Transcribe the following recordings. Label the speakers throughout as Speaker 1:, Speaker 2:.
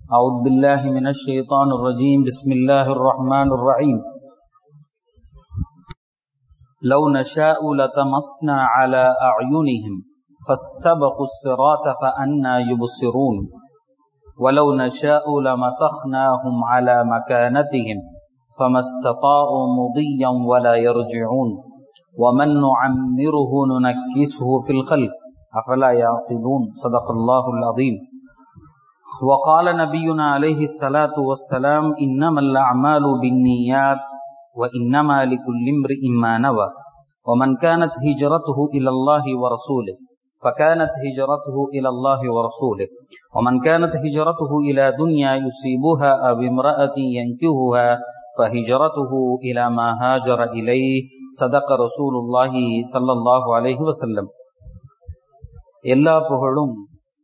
Speaker 1: أعوذ بالله من الشيطان الرجيم بسم الله الرحمن الرحيم لو نشاء لتمسنا على أعينهم فاستبقوا الصراط فأنا يبصرون ولو نشاء لمسخناهم على مكانتهم فما استطاعوا مضيا ولا يرجعون ومن نعمره ننكسه في الخلق أفلا يعقلون صدق الله العظيم وقال نبينا عليه الصلاة والسلام إنما الأعمال بالنيات وإنما لكل امرئ ما نوى ومن كانت هجرته إلى الله ورسوله فكانت هجرته إلى الله ورسوله ومن كانت هجرته إلى دنيا يصيبها أو امرأة ينكهها فهجرته إلى ما هاجر إليه صدق رسول الله صلى الله عليه وسلم எல்லா புகழும்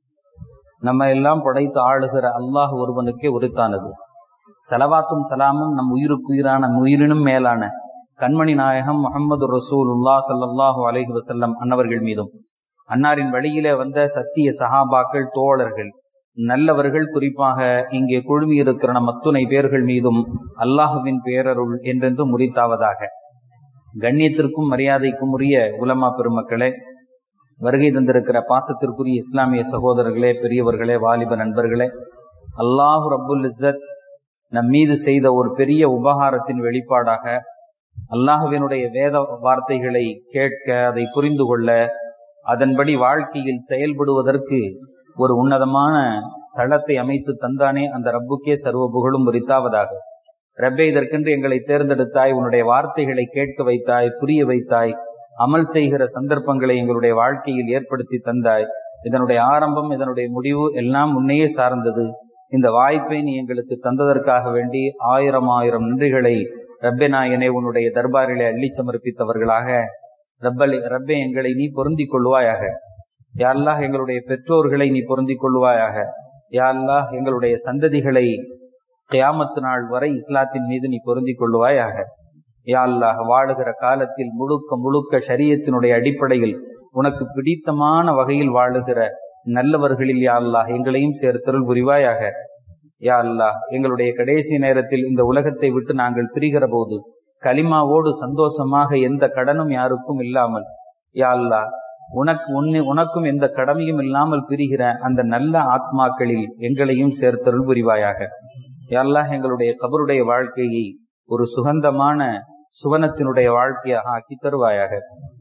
Speaker 1: நம்ம எல்லாம் படைத்து ஆளுகிற அல்லாஹ் ஒருவனுக்கே உரித்தானது சலவாத்தும் சலாமும் நம் உயிருக்குயிரான உயிரினும் மேலான கண்மணி நாயகம் முகமது ரசூல் உல்லா சல்லாஹூ அலஹி வசல்லம் அன்னவர்கள் மீதும் அன்னாரின் வழியிலே வந்த சத்திய சஹாபாக்கள் தோழர்கள் நல்லவர்கள் குறிப்பாக இங்கே குழுமியிருக்கிற நம் அத்துணை பேர்கள் மீதும் அல்லாஹுவின் பேரருள் என்றென்று முறித்தாவதாக கண்ணியத்திற்கும் மரியாதைக்கும் உரிய உலமா பெருமக்களே வருகை தந்திருக்கிற பாசத்திற்குரிய இஸ்லாமிய சகோதரர்களே பெரியவர்களே வாலிப நண்பர்களே அல்லாஹு ரபுல் இஸ்ஸத் நம் மீது செய்த ஒரு பெரிய உபகாரத்தின் வெளிப்பாடாக அல்லாஹுவினுடைய வேத வார்த்தைகளை கேட்க அதை புரிந்து கொள்ள அதன்படி வாழ்க்கையில் செயல்படுவதற்கு ஒரு உன்னதமான தளத்தை அமைத்து தந்தானே அந்த ரப்புக்கே சர்வ புகழும் உரித்தாவதாக ரப்பே இதற்கென்று எங்களை தேர்ந்தெடுத்தாய் உன்னுடைய வார்த்தைகளை கேட்க வைத்தாய் புரிய வைத்தாய் அமல் செய்கிற சந்தர்ப்பங்களை எங்களுடைய வாழ்க்கையில் ஏற்படுத்தி தந்தாய் இதனுடைய ஆரம்பம் இதனுடைய முடிவு எல்லாம் உன்னையே சார்ந்தது இந்த வாய்ப்பை நீ எங்களுக்கு தந்ததற்காக வேண்டி ஆயிரம் ஆயிரம் நன்றிகளை ரப்பே நாயனே உன்னுடைய தர்பாரிலே அள்ளி சமர்ப்பித்தவர்களாக ரப்பலை ரப்பே எங்களை நீ பொருந்திக் கொள்வாயாக யாரெல்லாம் எங்களுடைய பெற்றோர்களை நீ பொருந்திக் கொள்வாயாக யாரெல்லாம் எங்களுடைய சந்ததிகளை கியாமத்து நாள் வரை இஸ்லாத்தின் மீது நீ பொருந்திக் கொள்வாயாக யாழ்லாக வாழுகிற காலத்தில் முழுக்க முழுக்க சரியத்தினுடைய அடிப்படையில் உனக்கு பிடித்தமான வகையில் வாழுகிற நல்லவர்களில் யாழ்லா எங்களையும் சேர்த்தருள் புரிவாயாக யா அல்லா எங்களுடைய கடைசி நேரத்தில் இந்த உலகத்தை விட்டு நாங்கள் பிரிகிற போது கலிமாவோடு சந்தோஷமாக எந்த கடனும் யாருக்கும் இல்லாமல் யா அல்லா உனக்கு உன்னை உனக்கும் எந்த கடமையும் இல்லாமல் பிரிகிற அந்த நல்ல ஆத்மாக்களில் எங்களையும் சேர்த்தருள் புரிவாயாக யாழ்லா எங்களுடைய கபருடைய வாழ்க்கையை ஒரு சுகந்தமான சுவனத்தினுடைய வாழ்க்கையாக ஆக்கி தருவாயாக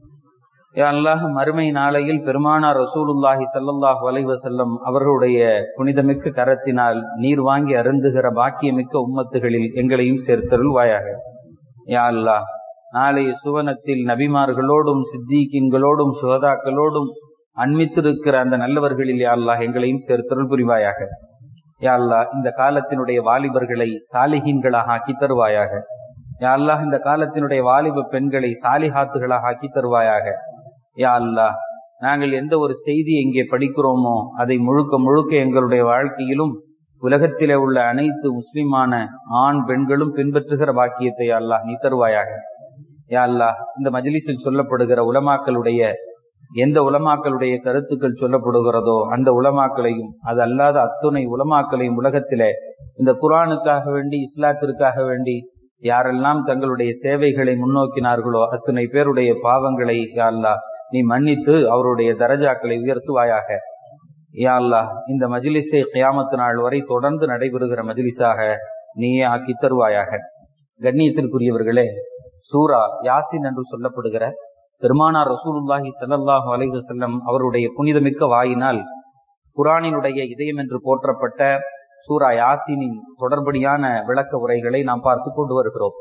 Speaker 1: அல்லாஹ் மறுமை நாளையில் பெருமானார் ரசூலுல்லாஹி சல்லாஹூ அலைவசல்லம் அவர்களுடைய புனிதமிக்க கரத்தினால் நீர் வாங்கி அருந்துகிற பாக்கியமிக்க உம்மத்துகளில் எங்களையும் சேர்த்தருள்வாயாக யா அல்லாஹ் நாளைய சுவனத்தில் நபிமார்களோடும் சித்திகின்களோடும் சுகதாக்களோடும் அண்மித்திருக்கிற அந்த நல்லவர்களில் யா அல்லாஹ் எங்களையும் சேர்த்தருள் புரிவாயாக யா அல்லாஹ் இந்த காலத்தினுடைய வாலிபர்களை சாலிஹீன்களாக ஆக்கி தருவாயாக யா அல்லாஹ் இந்த காலத்தினுடைய வாலிப பெண்களை சாலிஹாத்துகளாக ஆக்கி தருவாயாக யா அல்லாஹ் நாங்கள் எந்த ஒரு செய்தி இங்கே படிக்கிறோமோ அதை முழுக்க முழுக்க எங்களுடைய வாழ்க்கையிலும் உலகத்திலே உள்ள அனைத்து முஸ்லிமான ஆண் பெண்களும் பின்பற்றுகிற பாக்கியத்தை அல்லாஹ் நீ தருவாயாக யா அல்லாஹ் இந்த மஜிலிஸில் சொல்லப்படுகிற உலமாக்களுடைய எந்த உலமாக்களுடைய கருத்துக்கள் சொல்லப்படுகிறதோ அந்த உலமாக்களையும் அது அல்லாத அத்துணை உலமாக்களையும் உலகத்திலே இந்த குரானுக்காக வேண்டி இஸ்லாத்திற்காக வேண்டி யாரெல்லாம் தங்களுடைய சேவைகளை முன்னோக்கினார்களோ அத்தனை பேருடைய பாவங்களை யாழ்லா நீ மன்னித்து அவருடைய தரஜாக்களை உயர்த்துவாயாக யா அல்லா இந்த மஜிலிஸை கியாமத்து நாள் வரை தொடர்ந்து நடைபெறுகிற மஜிலிஸாக நீயே ஆக்கி தருவாயாக கண்ணியத்திற்குரியவர்களே சூரா யாசின் என்று சொல்லப்படுகிற பெருமானார் ரசூலுல்லாஹி சல்லாஹூ அலைஹு செல்லம் அவருடைய புனிதமிக்க வாயினால் குரானினுடைய இதயம் என்று போற்றப்பட்ட சூரா யாசினின் தொடர்படியான விளக்க உரைகளை நாம் பார்த்து கொண்டு வருகிறோம்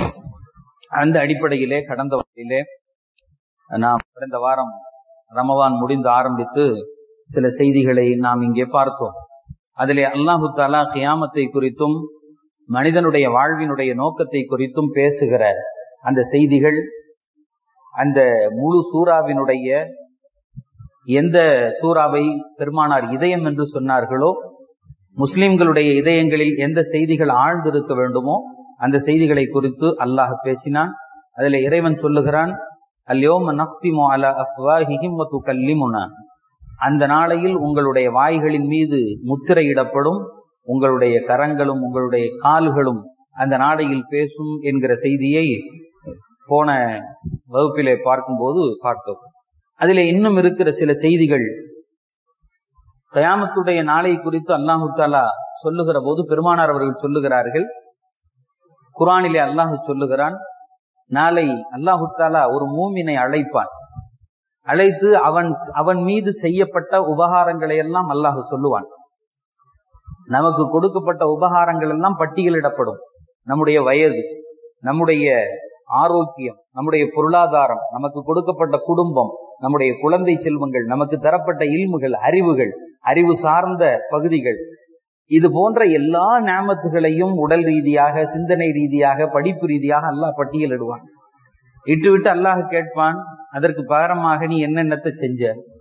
Speaker 1: அந்த அடிப்படையிலே கடந்த வாரிலே நாம் கடந்த வாரம் ரமவான் முடிந்து ஆரம்பித்து சில செய்திகளை நாம் இங்கே பார்த்தோம் அதிலே அல்லாஹு தாலா கியாமத்தை குறித்தும் மனிதனுடைய வாழ்வினுடைய நோக்கத்தை குறித்தும் பேசுகிற அந்த செய்திகள் அந்த முழு சூறாவினுடைய எந்த சூறாவை பெருமானார் இதயம் என்று சொன்னார்களோ முஸ்லிம்களுடைய இதயங்களில் எந்த செய்திகள் ஆழ்ந்திருக்க வேண்டுமோ அந்த செய்திகளை குறித்து அல்லாஹ் பேசினான் அதில் இறைவன் சொல்லுகிறான் அல்யோம நக்திமு அலா அஃப்வாஹிஹிம் வ துகல்லிமுனா அந்த நாளையில் உங்களுடைய வாய்களின் மீது முத்திரையிடப்படும் உங்களுடைய கரங்களும் உங்களுடைய கால்களும் அந்த நாடையில் பேசும் என்கிற செய்தியை போன வகுப்பிலே பார்க்கும்போது பார்த்தோம் அதிலே இன்னும் இருக்கிற சில செய்திகள் கயாமத்துடைய நாளை குறித்து அல்லாஹு தாலா சொல்லுகிற போது பெருமானார் அவர்கள் சொல்லுகிறார்கள் குரானிலே அல்லாஹு சொல்லுகிறான் நாளை அல்லாஹு தாலா ஒரு மூமினை அழைப்பான் அழைத்து அவன் அவன் மீது செய்யப்பட்ட உபகாரங்களை எல்லாம் அல்லாஹு சொல்லுவான் நமக்கு கொடுக்கப்பட்ட உபகாரங்கள் எல்லாம் பட்டியலிடப்படும் நம்முடைய வயது நம்முடைய ஆரோக்கியம் நம்முடைய பொருளாதாரம் நமக்கு கொடுக்கப்பட்ட குடும்பம் நம்முடைய குழந்தை செல்வங்கள் நமக்கு தரப்பட்ட இல்முகள் அறிவுகள் அறிவு சார்ந்த பகுதிகள் இது போன்ற எல்லா நாமத்துகளையும் உடல் ரீதியாக சிந்தனை ரீதியாக படிப்பு ரீதியாக அல்லாஹ் பட்டியலிடுவான் இட்டு விட்டு அல்லாஹ் கேட்பான் அதற்கு பகரமாக நீ என்னென்னத்தை செஞ்ச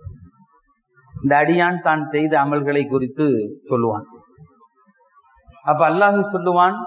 Speaker 1: இந்த அடியான் தான் செய்த அமல்களை குறித்து சொல்லுவான் அப்ப அல்லாஹ் சொல்லுவான்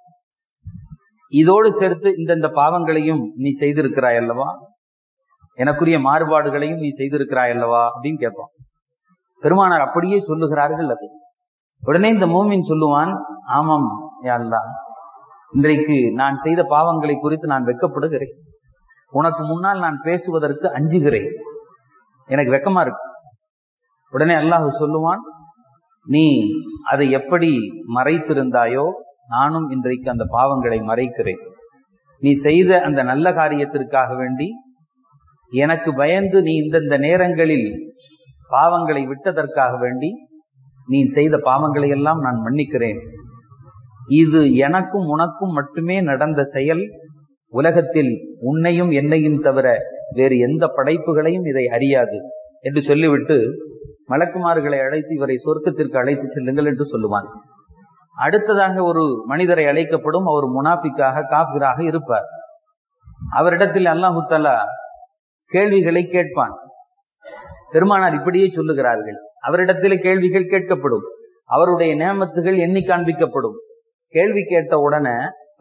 Speaker 1: இதோடு சேர்த்து இந்தந்த பாவங்களையும் நீ செய்திருக்கிறாய் அல்லவா எனக்குரிய மாறுபாடுகளையும் நீ செய்திருக்கிறாய் அல்லவா அப்படின்னு கேட்பான் பெருமானார் அப்படியே சொல்லுகிறார்கள் அது உடனே இந்த மூமின் சொல்லுவான் ஆமாம் அல்லா இன்றைக்கு நான் செய்த பாவங்களை குறித்து நான் வெக்கப்படுகிறேன் உனக்கு முன்னால் நான் பேசுவதற்கு அஞ்சுகிறேன் எனக்கு வெக்கமா இருக்கு உடனே அல்லாஹ் சொல்லுவான் நீ அதை எப்படி மறைத்திருந்தாயோ நானும் இன்றைக்கு அந்த பாவங்களை மறைக்கிறேன் நீ செய்த அந்த நல்ல காரியத்திற்காக வேண்டி எனக்கு பயந்து நீ இந்தந்த நேரங்களில் பாவங்களை விட்டதற்காக வேண்டி நீ செய்த பாவங்களை எல்லாம் நான் மன்னிக்கிறேன் இது எனக்கும் உனக்கும் மட்டுமே நடந்த செயல் உலகத்தில் உன்னையும் என்னையும் தவிர வேறு எந்த படைப்புகளையும் இதை அறியாது என்று சொல்லிவிட்டு மலக்குமார்களை அழைத்து இவரை சொர்க்கத்திற்கு அழைத்து செல்லுங்கள் என்று சொல்லுவான் அடுத்ததாக ஒரு மனிதரை அழைக்கப்படும் அவர் முனாஃபிக்காக காபிராக இருப்பார் அவரிடத்தில் அல்லாஹு தலா கேள்விகளை கேட்பான் பெருமானார் இப்படியே சொல்லுகிறார்கள் அவரிடத்தில் கேள்விகள் கேட்கப்படும் அவருடைய நேமத்துகள் எண்ணி காண்பிக்கப்படும் கேள்வி கேட்ட உடனே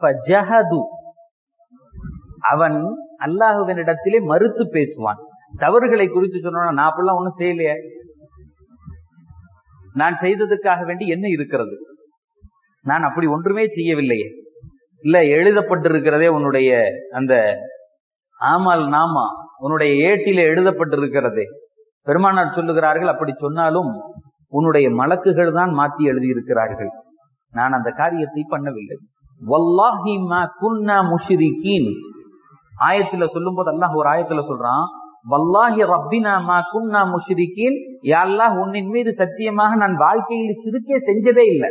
Speaker 1: அவன் அல்லாஹுவனிடத்திலே மறுத்து பேசுவான் தவறுகளை குறித்து சொன்னா நான் அப்படிலாம் ஒன்றும் செய்யலையே நான் செய்ததுக்காக வேண்டி என்ன இருக்கிறது நான் அப்படி ஒன்றுமே செய்யவில்லையே இல்ல எழுதப்பட்டிருக்கிறதே உன்னுடைய அந்த ஆமால் நாமா உன்னுடைய ஏட்டில எழுதப்பட்டிருக்கிறதே பெருமானார் சொல்லுகிறார்கள் அப்படி சொன்னாலும் உன்னுடைய மலக்குகள் தான் மாத்தி எழுதியிருக்கிறார்கள் நான் அந்த காரியத்தை பண்ணவில்லை வல்லாஹி மா குன்னா முஷ்ரிகீன் ஆயத்துல சொல்லும் போது அல்லாஹ் ஒரு ஆயத்துல சொல்றான் வல்லாஹி ரப்பினா மா குன்னா முஷ்ரிகீன் யா அல்லாஹ் உன்னின் மீது சத்தியமாக நான் வாழ்க்கையில் சிறுக்கே செஞ்சதே இல்லை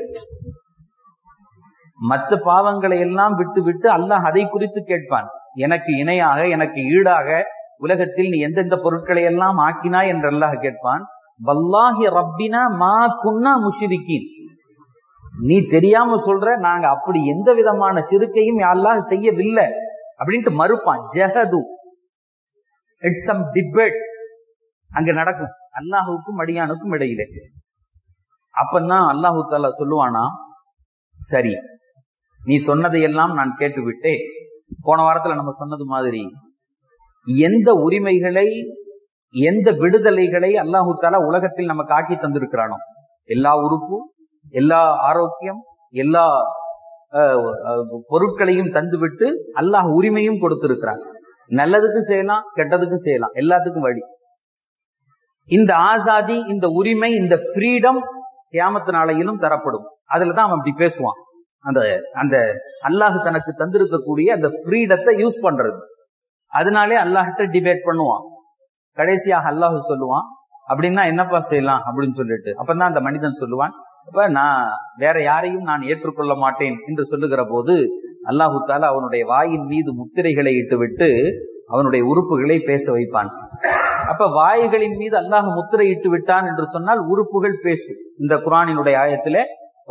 Speaker 1: மற்ற பாவங்களை எல்லாம் விட்டு விட்டு அல்லாஹ் அதை குறித்து கேட்பான் எனக்கு இணையாக எனக்கு ஈடாக உலகத்தில் நீ எந்தெந்த பொருட்களை எல்லாம் ஆக்கினாய் என்று அல்லாஹ் கேட்பான் வல்லாஹி ரப்பினா மா குன்னா முஷிரிக்கின் நீ தெரியாம சொல்ற நாங்க அப்படி எந்த விதமான சிறுக்கையும் அல்லாஹ் செய்யவில்லை அப்படின்ட்டு மறுப்பான் ஜெகது இட்ஸ் சம் டிபேட் அங்க நடக்கும் அல்லாஹுக்கும் அடியானுக்கும் இடையிலே அப்பந்தான் அல்லாஹு தாலா சொல்லுவானா சரி நீ சொன்னதையெல்லாம் நான் கேட்டுவிட்டேன் போன வாரத்துல நம்ம சொன்னது மாதிரி எந்த உரிமைகளை எந்த விடுதலைகளை அல்லாஹு தாலா உலகத்தில் நமக்கு ஆக்கி தந்திருக்கிறானோ எல்லா உறுப்பு எல்லா ஆரோக்கியம் எல்லா பொருட்களையும் தந்துவிட்டு அல்லாஹ் உரிமையும் கொடுத்திருக்கிறான் நல்லதுக்கும் செய்யலாம் கெட்டதுக்கும் செய்யலாம் எல்லாத்துக்கும் வழி இந்த ஆசாதி இந்த உரிமை இந்த ஃப்ரீடம் கியாமத்து நாளையிலும் தரப்படும் அதுலதான் அவன் அப்படி பேசுவான் அந்த அந்த அல்லாஹ் தனக்கு தந்திருக்கக்கூடிய அந்த ஃப்ரீடத்தை யூஸ் பண்றது அதனாலே அல்லாஹிட்ட டிபேட் பண்ணுவான் கடைசியாக அல்லாஹ் சொல்லுவான் அப்படின்னா என்னப்பா செய்யலாம் அப்படின்னு சொல்லிட்டு அப்பதான் அந்த மனிதன் சொல்லுவான் அப்ப நான் வேற யாரையும் நான் ஏற்றுக்கொள்ள மாட்டேன் என்று சொல்லுகிற போது அல்லாஹு தாலா அவனுடைய வாயின் மீது முத்திரைகளை இட்டுவிட்டு அவனுடைய உறுப்புகளை பேச வைப்பான் அப்ப வாய்களின் மீது அல்லாஹ் முத்திரை இட்டு விட்டான் என்று சொன்னால் உறுப்புகள் பேசும் இந்த குரானினுடைய ஆயத்திலே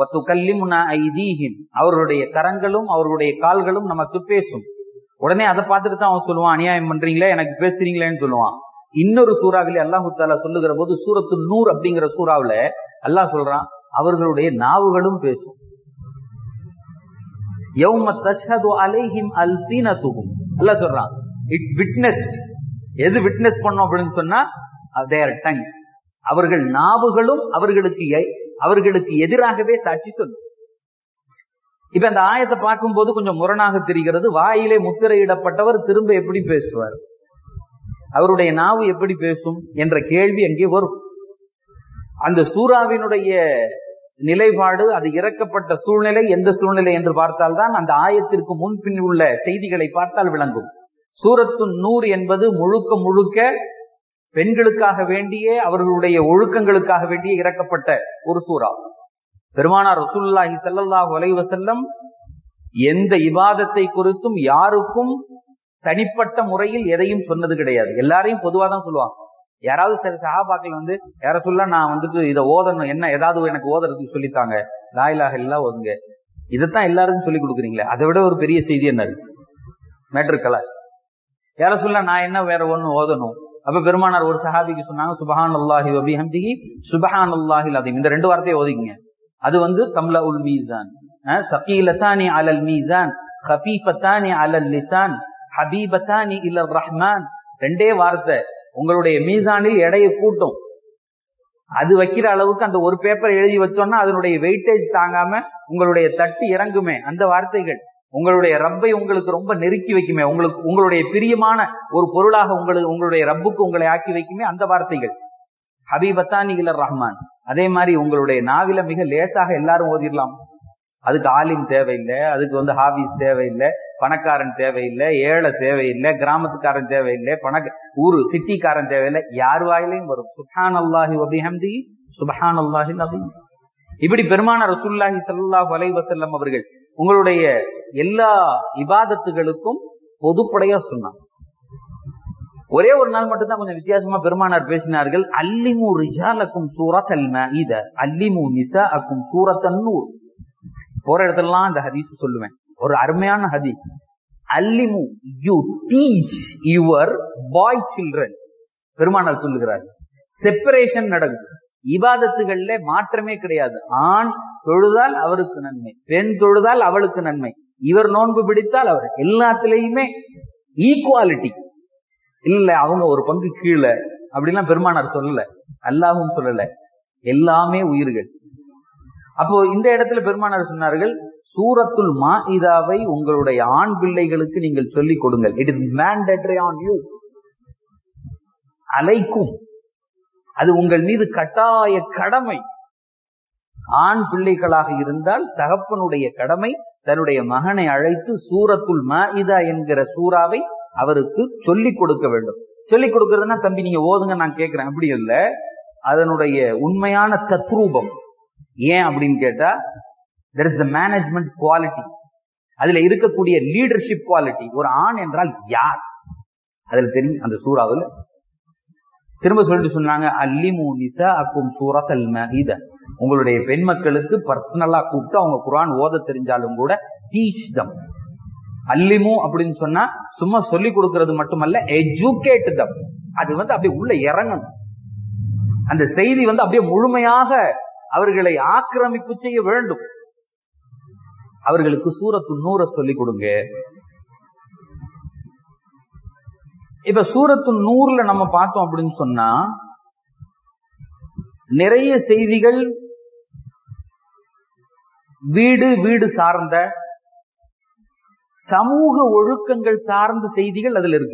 Speaker 1: அவர்களுடைய கரங்களும் அவர்களுடைய கால்களும் நமக்கு பேசும் உடனே அதை பார்த்துட்டு தான் அவன் சொல்லுவான் அநியாயம் பண்றீங்களே எனக்கு பேசுறீங்களேன்னு சொல்லுவான் இன்னொரு சூறாவிலே அல்லாஹு தாலா சொல்லுகிற போது சூரத்து நூர் அப்படிங்கிற சூறாவில அல்லாஹ் சொல்றான் அவர்களுடைய நாவுகளும் பேசும் அல்லாஹ் சொல்றான் இட் விட்னஸ்ட் எது விட்னஸ் பண்ணோம் அப்படின்னு சொன்னா தேர் டங்ஸ் அவர்கள் நாவுகளும் அவர்களுக்கு அவர்களுக்கு எதிராகவே சாட்சி சொல்லும் இப்ப அந்த ஆயத்தை பார்க்கும்போது கொஞ்சம் முரணாக தெரிகிறது வாயிலே முத்திரையிடப்பட்டவர் திரும்ப எப்படி பேசுவார் அவருடைய நாவு எப்படி பேசும் என்ற கேள்வி அங்கே வரும் அந்த சூறாவினுடைய நிலைப்பாடு அது இறக்கப்பட்ட சூழ்நிலை எந்த சூழ்நிலை என்று பார்த்தால்தான் அந்த ஆயத்திற்கு முன்பின் உள்ள செய்திகளை பார்த்தால் விளங்கும் சூரத்து நூறு என்பது முழுக்க முழுக்க பெண்களுக்காக வேண்டிய அவர்களுடைய ஒழுக்கங்களுக்காக வேண்டிய இறக்கப்பட்ட ஒரு சூறா பெருமானார் ரசூல்லாஹி ஸல்லல்லாஹு அலைஹி வஸல்லம் எந்த இபாதத்தை குறித்தும் யாருக்கும் தனிப்பட்ட முறையில் எதையும் சொன்னது கிடையாது எல்லாரையும் பொதுவா தான் சொல்லுவாங்க யாராவது சில சகாபாக்கள் வந்து யார சொல்ல நான் வந்துட்டு இதை ஓதணும் என்ன ஏதாவது எனக்கு ஓதுறதுக்கு சொல்லித்தாங்க லாயிலாக எல்லாம் ஓதுங்க இதைத்தான் எல்லாருக்கும் சொல்லி கொடுக்குறீங்களே அதை விட ஒரு பெரிய செய்தி என்ன மேட்ரு கலாஸ் யார சொல்ல நான் என்ன வேற ஒண்ணு ஓதணும் அப்ப பெருமானார் ஒரு சஹாபிக்கு சொன்னாங்க சுபஹான் அல்லாஹி வபிஹம்திஹி சுபஹான் அல்லாஹில் அதையும் இந்த ரெண்டு வார்த்தையை ஓதிக்கங்க அது வந்து தம்ல உல் மீசான் சகீலத்தானி அலல் மீசான் ஹபீஃபத்தானி அலல் லிசான் ஹபீபத்தானி இல்லல் ரஹ்மான் ரெண்டே வார்த்தை உங்களுடைய மீசானில் எடையை கூட்டும் அது வைக்கிற அளவுக்கு அந்த ஒரு பேப்பர் எழுதி வச்சோம்னா அதனுடைய வெயிட்டேஜ் தாங்காம உங்களுடைய தட்டு இறங்குமே அந்த வார்த்தைகள் உங்களுடைய ரப்பை உங்களுக்கு ரொம்ப நெருக்கி வைக்குமே உங்களுக்கு உங்களுடைய பிரியமான ஒரு பொருளாக உங்களுக்கு உங்களுடைய ரப்புக்கு உங்களை ஆக்கி வைக்குமே அந்த வார்த்தைகள் ஹபீபத்தானி இல்லர் ரஹ்மான் அதே மாதிரி உங்களுடைய நாவில மிக லேசாக எல்லாரும் ஓதிடலாம் அதுக்கு ஆலிம் தேவையில்லை அதுக்கு வந்து ஹாபீஸ் தேவையில்லை பணக்காரன் தேவையில்லை ஏழை தேவையில்லை கிராமத்துக்காரன் தேவையில்லை பணக்க ஊரு சிட்டிக்காரன் தேவையில்லை யார் வாயிலையும் வரும் சுஹான் அல்லாஹி வபிஹம்தி சுபஹான் அல்லாஹி நபி இப்படி பெருமான ரசூல்லாஹி சல்லாஹூ அலை வசல்லம் அவர்கள் உங்களுடைய எல்லா இபாதத்துகளுக்கும் பொதுப்படையா சொன்னாங்க ஒரே ஒரு நாள் மட்டும்தான் கொஞ்சம் வித்தியாசமா பெருமானார் பேசினார்கள் அல்லிமு ரிஜாலக்கும் சூரத் அல் மஈத அல்லிமு நிசா அக்கும் சூரத் அன்னூர் போற இடத்துலலாம் அந்த ஹதீஸ் சொல்லுவேன் ஒரு அருமையான ஹதீஸ் அல்லிமு you teach your boy childrens பெருமானார் சொல்லுகிறார் செப்பரேஷன் நடக்குது இபாதத்துகள்ல மாற்றமே கிடையாது ஆண் தொழுதால் அவருக்கு நன்மை பெண் தொழுதால் அவளுக்கு நன்மை இவர் நோன்பு பிடித்தால் அவர் எல்லாத்திலையுமே ஈக்குவாலிட்டி இல்ல அவங்க ஒரு பங்கு கீழே அப்படிலாம் பெருமானார் சொல்லல அல்லாவும் சொல்லல எல்லாமே உயிர்கள் அப்போ இந்த இடத்துல பெருமானார் சொன்னார்கள் சூரத்துல் மா இதாவை உங்களுடைய ஆண் பிள்ளைகளுக்கு நீங்கள் சொல்லிக் கொடுங்கள் it is mandatory on you அலைக்கும் அது உங்கள் மீது கட்டாய கடமை ஆண் பிள்ளைகளாக இருந்தால் தகப்பனுடைய கடமை தன்னுடைய மகனை அழைத்து சூரத்துல் இதா என்கிற சூறாவை அவருக்கு சொல்லிக் கொடுக்க வேண்டும் சொல்லிக் கொடுக்கறதுன்னா தம்பி நீங்க ஓதுங்க நான் கேட்கிறேன் அப்படி இல்ல அதனுடைய உண்மையான தத்ரூபம் ஏன் அப்படின்னு கேட்டா there is the management quality அதுல இருக்கக்கூடிய லீடர்ஷிப் குவாலிட்டி ஒரு ஆண் என்றால் யார் அதுல தெரியும் அந்த சூறாவில் திரும்ப சொல்லிட்டு சொன்னாங்க அல்லிமு நிசா அக்கும் சூரத் அல் மஹீத உங்களுடைய பெண் மக்களுக்கு பர்சனலா கூப்பிட்டு அவங்க குரான் ஓத தெரிஞ்சாலும் கூட டீச் தம் அல்லிமு அப்படின்னு சொன்னா சும்மா சொல்லி கொடுக்கறது மட்டுமல்ல எஜுகேட் தம் அது வந்து அப்படியே உள்ள இறங்கணும் அந்த செய்தி வந்து அப்படியே முழுமையாக அவர்களை ஆக்கிரமிப்பு செய்ய வேண்டும் அவர்களுக்கு சூரத்து நூற சொல்லி கொடுங்க இப்ப சூரத்து நூறுல நம்ம பார்த்தோம் அப்படின்னு சொன்னா நிறைய செய்திகள் வீடு வீடு சார்ந்த சமூக ஒழுக்கங்கள் சார்ந்த செய்திகள் அதுல இருக்கு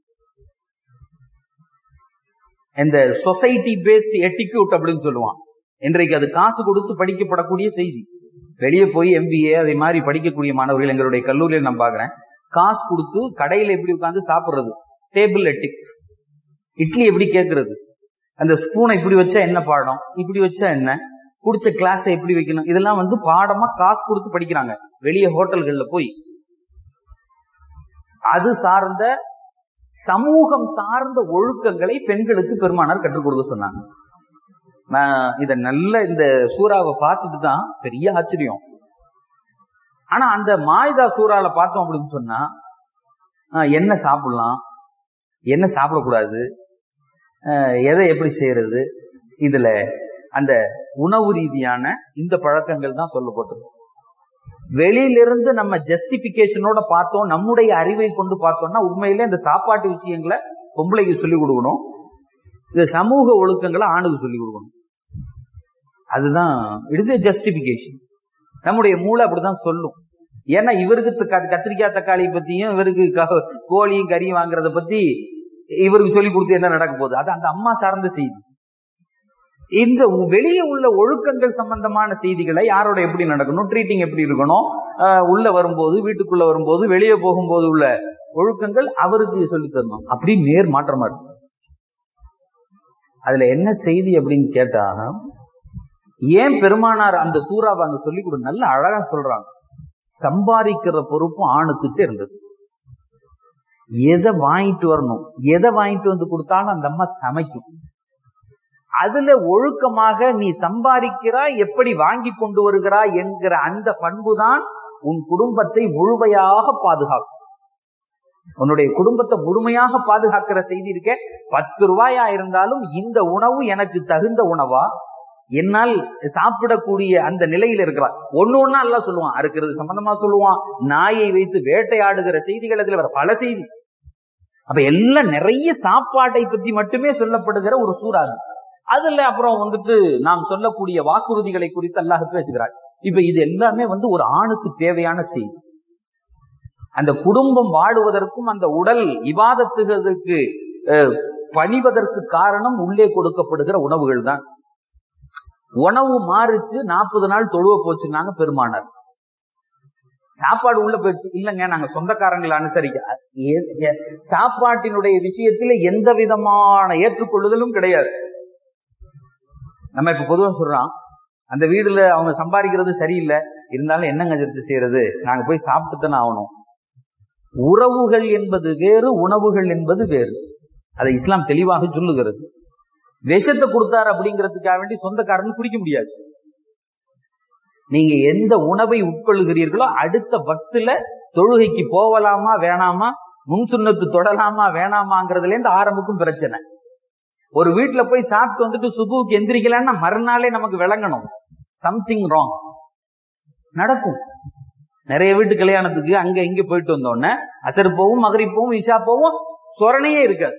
Speaker 1: இந்த சொசைட்டி பேஸ்ட் எட்டிக்யூட் அப்படின்னு சொல்லுவான் இன்றைக்கு அது காசு கொடுத்து படிக்கப்படக்கூடிய செய்தி வெளியே போய் எம்பிஏ அதே மாதிரி படிக்கக்கூடிய மாணவர்கள் எங்களுடைய கல்லூரியில் நான் பாக்குறேன் காசு கொடுத்து கடையில எப்படி உட்காந்து சாப்பிடுறது டேபிள் எட்டிக் இட்லி எப்படி கேட்கறது அந்த ஸ்பூனை இப்படி வச்சா என்ன பாடம் இப்படி வச்சா என்ன குடிச்ச கிளாஸ் எப்படி வைக்கணும் இதெல்லாம் வந்து பாடமா காசு கொடுத்து படிக்கிறாங்க வெளியே ஹோட்டல்கள்ல போய் அது சார்ந்த சமூகம் சார்ந்த ஒழுக்கங்களை பெண்களுக்கு பெருமானார் கற்றுக் கொடுக்க சொன்னாங்க நான் இத நல்ல இந்த சூறாவை பார்த்துட்டு தான் பெரிய ஆச்சரியம் ஆனா அந்த மாயுதா சூறால பார்த்தோம் அப்படின்னு சொன்னா என்ன சாப்பிடலாம் என்ன சாப்பிடக்கூடாது எதை எப்படி செய்யறது இதுல அந்த உணவு ரீதியான இந்த பழக்கங்கள் தான் சொல்லப்பட்டது வெளியிலிருந்து நம்ம ஜஸ்டிபிகேஷனோட பார்த்தோம் நம்முடைய அறிவை கொண்டு பார்த்தோம்னா உண்மையில இந்த சாப்பாட்டு விஷயங்களை பொம்பளைக்கு சொல்லிக் கொடுக்கணும் இந்த சமூக ஒழுக்கங்களை ஆணுக்கு சொல்லிக் கொடுக்கணும் அதுதான் இட் இஸ் ஜஸ்டிபிகேஷன் நம்முடைய மூளை அப்படிதான் சொல்லும் ஏன்னா இவருக்கு த- கத்திரிக்காய் தக்காளி பத்தியும் இவருக்கு க- கோழியும் கறியும் வாங்குறத பத்தி இவருக்கு சொல்லி கொடுத்து என்ன நடக்க போகுது அது அந்த அம்மா சார்ந்த செய்தி இந்த உ- வெளியே உள்ள ஒழுக்கங்கள் சம்பந்தமான செய்திகளை யாரோட எப்படி நடக்கணும் ட்ரீட்டிங் எப்படி இருக்கணும் ஆஹ் உள்ள வரும்போது வீட்டுக்குள்ள வரும்போது வெளியே போகும்போது உள்ள ஒழுக்கங்கள் அவருக்கு சொல்லி தரணும் அப்படி நேர் மாற்றமா இருக்கு அதுல என்ன செய்தி அப்படின்னு கேட்டா ஏன் பெருமானார் அந்த சூறாவை அங்க சொல்லி கொடு நல்ல அழகா சொல்றாங்க சம்பாதிக்கிற பொறுப்பும் ஆணுக்கு சேர்ந்தது எதை வாங்கிட்டு வரணும் எதை வாங்கிட்டு வந்து கொடுத்தாலும் அந்த அம்மா சமைக்கும் அதுல ஒழுக்கமாக நீ சம்பாதிக்கிறாய் எப்படி வாங்கி கொண்டு வருகிறாய் என்கிற அந்த பண்புதான் உன் குடும்பத்தை முழுமையாக பாதுகாக்கும் உன்னுடைய குடும்பத்தை முழுமையாக பாதுகாக்கிற செய்தி இருக்க பத்து ரூபாயா இருந்தாலும் இந்த உணவு எனக்கு தகுந்த உணவா என்னால் சாப்பிடக்கூடிய அந்த நிலையில இருக்கிறார் ஒண்ணு ஒண்ணா எல்லாம் சொல்லுவான் அறுக்கிறது சம்பந்தமா சொல்லுவான் நாயை வைத்து வேட்டையாடுகிற செய்திகள் அதுல வர பல செய்தி அப்ப எல்லாம் நிறைய சாப்பாட்டை பற்றி மட்டுமே சொல்லப்படுகிற ஒரு சூறாது அதுல அப்புறம் வந்துட்டு நாம் சொல்லக்கூடிய வாக்குறுதிகளை குறித்து அல்லாஹ் பேசுகிறார் இப்ப இது எல்லாமே வந்து ஒரு ஆணுக்கு தேவையான செய்தி அந்த குடும்பம் வாழுவதற்கும் அந்த உடல் இவாதத்துகிறதுக்கு அஹ், பணிவதற்கு காரணம் உள்ளே கொடுக்கப்படுகிற உணவுகள் தான் உணவு மாறிச்சு நாற்பது நாள் தொழுவ போச்சுன்னாங்க பெருமானார் சாப்பாடு உள்ள போயிடுச்சு இல்லைங்க நாங்க சொந்தக்காரங்களை அனுசரிக்க ஏ- ஏ- சாப்பாட்டினுடைய விஷயத்துல எந்த விதமான ஏற்றுக்கொள்ளுதலும் கிடையாது நம்ம இப்ப பொதுவா சொல்றோம் அந்த வீடுல அவங்க சம்பாதிக்கிறது சரியில்லை இருந்தாலும் என்னங்க எடுத்து செய்யறது நாங்க போய் சாப்பிட்டு தானே ஆகணும் உறவுகள் என்பது வேறு உணவுகள் என்பது வேறு அதை இஸ்லாம் தெளிவாக சொல்லுகிறது விஷத்தை கொடுத்தாரு அப்படிங்கிறதுக்காக வேண்டி சொந்தக்காரன் குடிக்க முடியாது நீங்க எந்த உணவை உட்கொள்ளுகிறீர்களோ அடுத்த பக்துல தொழுகைக்கு போகலாமா வேணாமா முன் சுண்ணத்து தொடலாமா வேணாமாங்கிறதுல இருந்து ஆரம்பிக்கும் பிரச்சனை ஒரு வீட்டுல போய் சாப்பிட்டு வந்துட்டு சுபுவுக்கு எந்திரிக்கலாம்னா மறுநாளே நமக்கு விளங்கணும் சம்திங் ராங் நடக்கும் நிறைய வீட்டு கல்யாணத்துக்கு அங்க இங்க போயிட்டு வந்தோடனே அசர் போவும் மகரி போவும் இஷா போவும் சொரணையே இருக்காது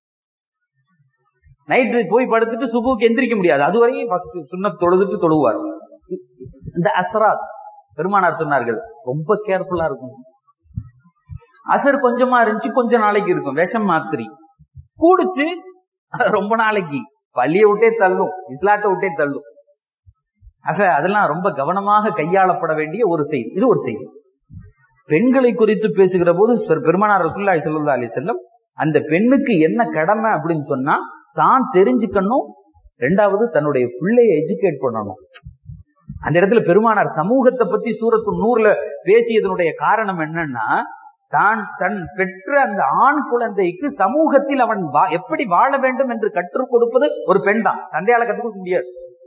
Speaker 1: நைட்டு போய் படுத்துட்டு சுபுக்கு எந்திரிக்க முடியாது அது வரையும் ஃபர்ஸ்ட் சுண்ணத் தொழுதுட்டு தொழுவார் இந்த அசராத் பெருமானார் சொன்னார்கள் ரொம்ப கேர்ஃபுல்லா இருக்கும் அசர் கொஞ்சமா இருந்துச்சு கொஞ்ச நாளைக்கு இருக்கும் விஷம் மாத்திரி கூடுச்சு ரொம்ப நாளைக்கு பள்ளியை விட்டே தள்ளும் இஸ்லாட்டை விட்டே தள்ளும் ஆக அதெல்லாம் ரொம்ப கவனமாக கையாளப்பட வேண்டிய ஒரு செய்தி இது ஒரு செய்தி பெண்களை குறித்து பேசுகிற போது பெரு- பெருமானார் ரசூலுல்லாஹி ஸல்லல்லாஹு அலைஹி வஸல்லம் அந்த பெண்ணுக்கு என்ன கடமை அப்படின்னு சொன்னா தான் தெரிஞ்சுக்கணும் ரெண்டாவது தன்னுடைய பிள்ளையை எஜுகேட் பண்ணணும் அந்த இடத்துல பெருமானார் சமூகத்தை பத்தி சூரத்து நூறுல பேசியதனுடைய காரணம் என்னன்னா தான் தன் பெற்ற அந்த ஆண் குழந்தைக்கு சமூகத்தில் அவன் வா- எப்படி வாழ வேண்டும் என்று கற்றுக் கொடுப்பது ஒரு பெண் தான் தந்தையால கற்றுக் கொடுக்க முடியாது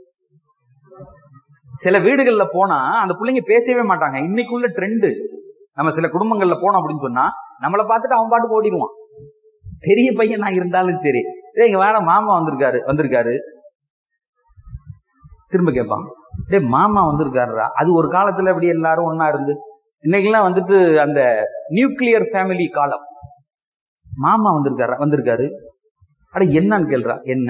Speaker 1: சில வீடுகள்ல போனா அந்த பிள்ளைங்க பேசவே மாட்டாங்க இன்னைக்குள்ள ட்ரெண்டு நம்ம சில குடும்பங்கள்ல போனோம் அப்படின்னு சொன்னா நம்மளை பார்த்துட்டு அவன் பாட்டுக்கு ஓடிடுவான் பெரிய பையனா இருந்தாலும் சரி "டேய், இங்க வேற மாமா வந்திருக்காரு வந்திருக்காரு திரும்ப கேட்பான் டேய் மாமா வந்திருக்காருடா அது ஒரு காலத்துல அப்படி எல்லாரும் ஒன்னா இருந்து இன்னைக்கெல்லாம் வந்துட்டு அந்த நியூக்ளியர் ஃபேமிலி காலம் மாமா வந்திருக்காரா வந்திருக்காரு அட என்னன்னு கேள்றா என்ன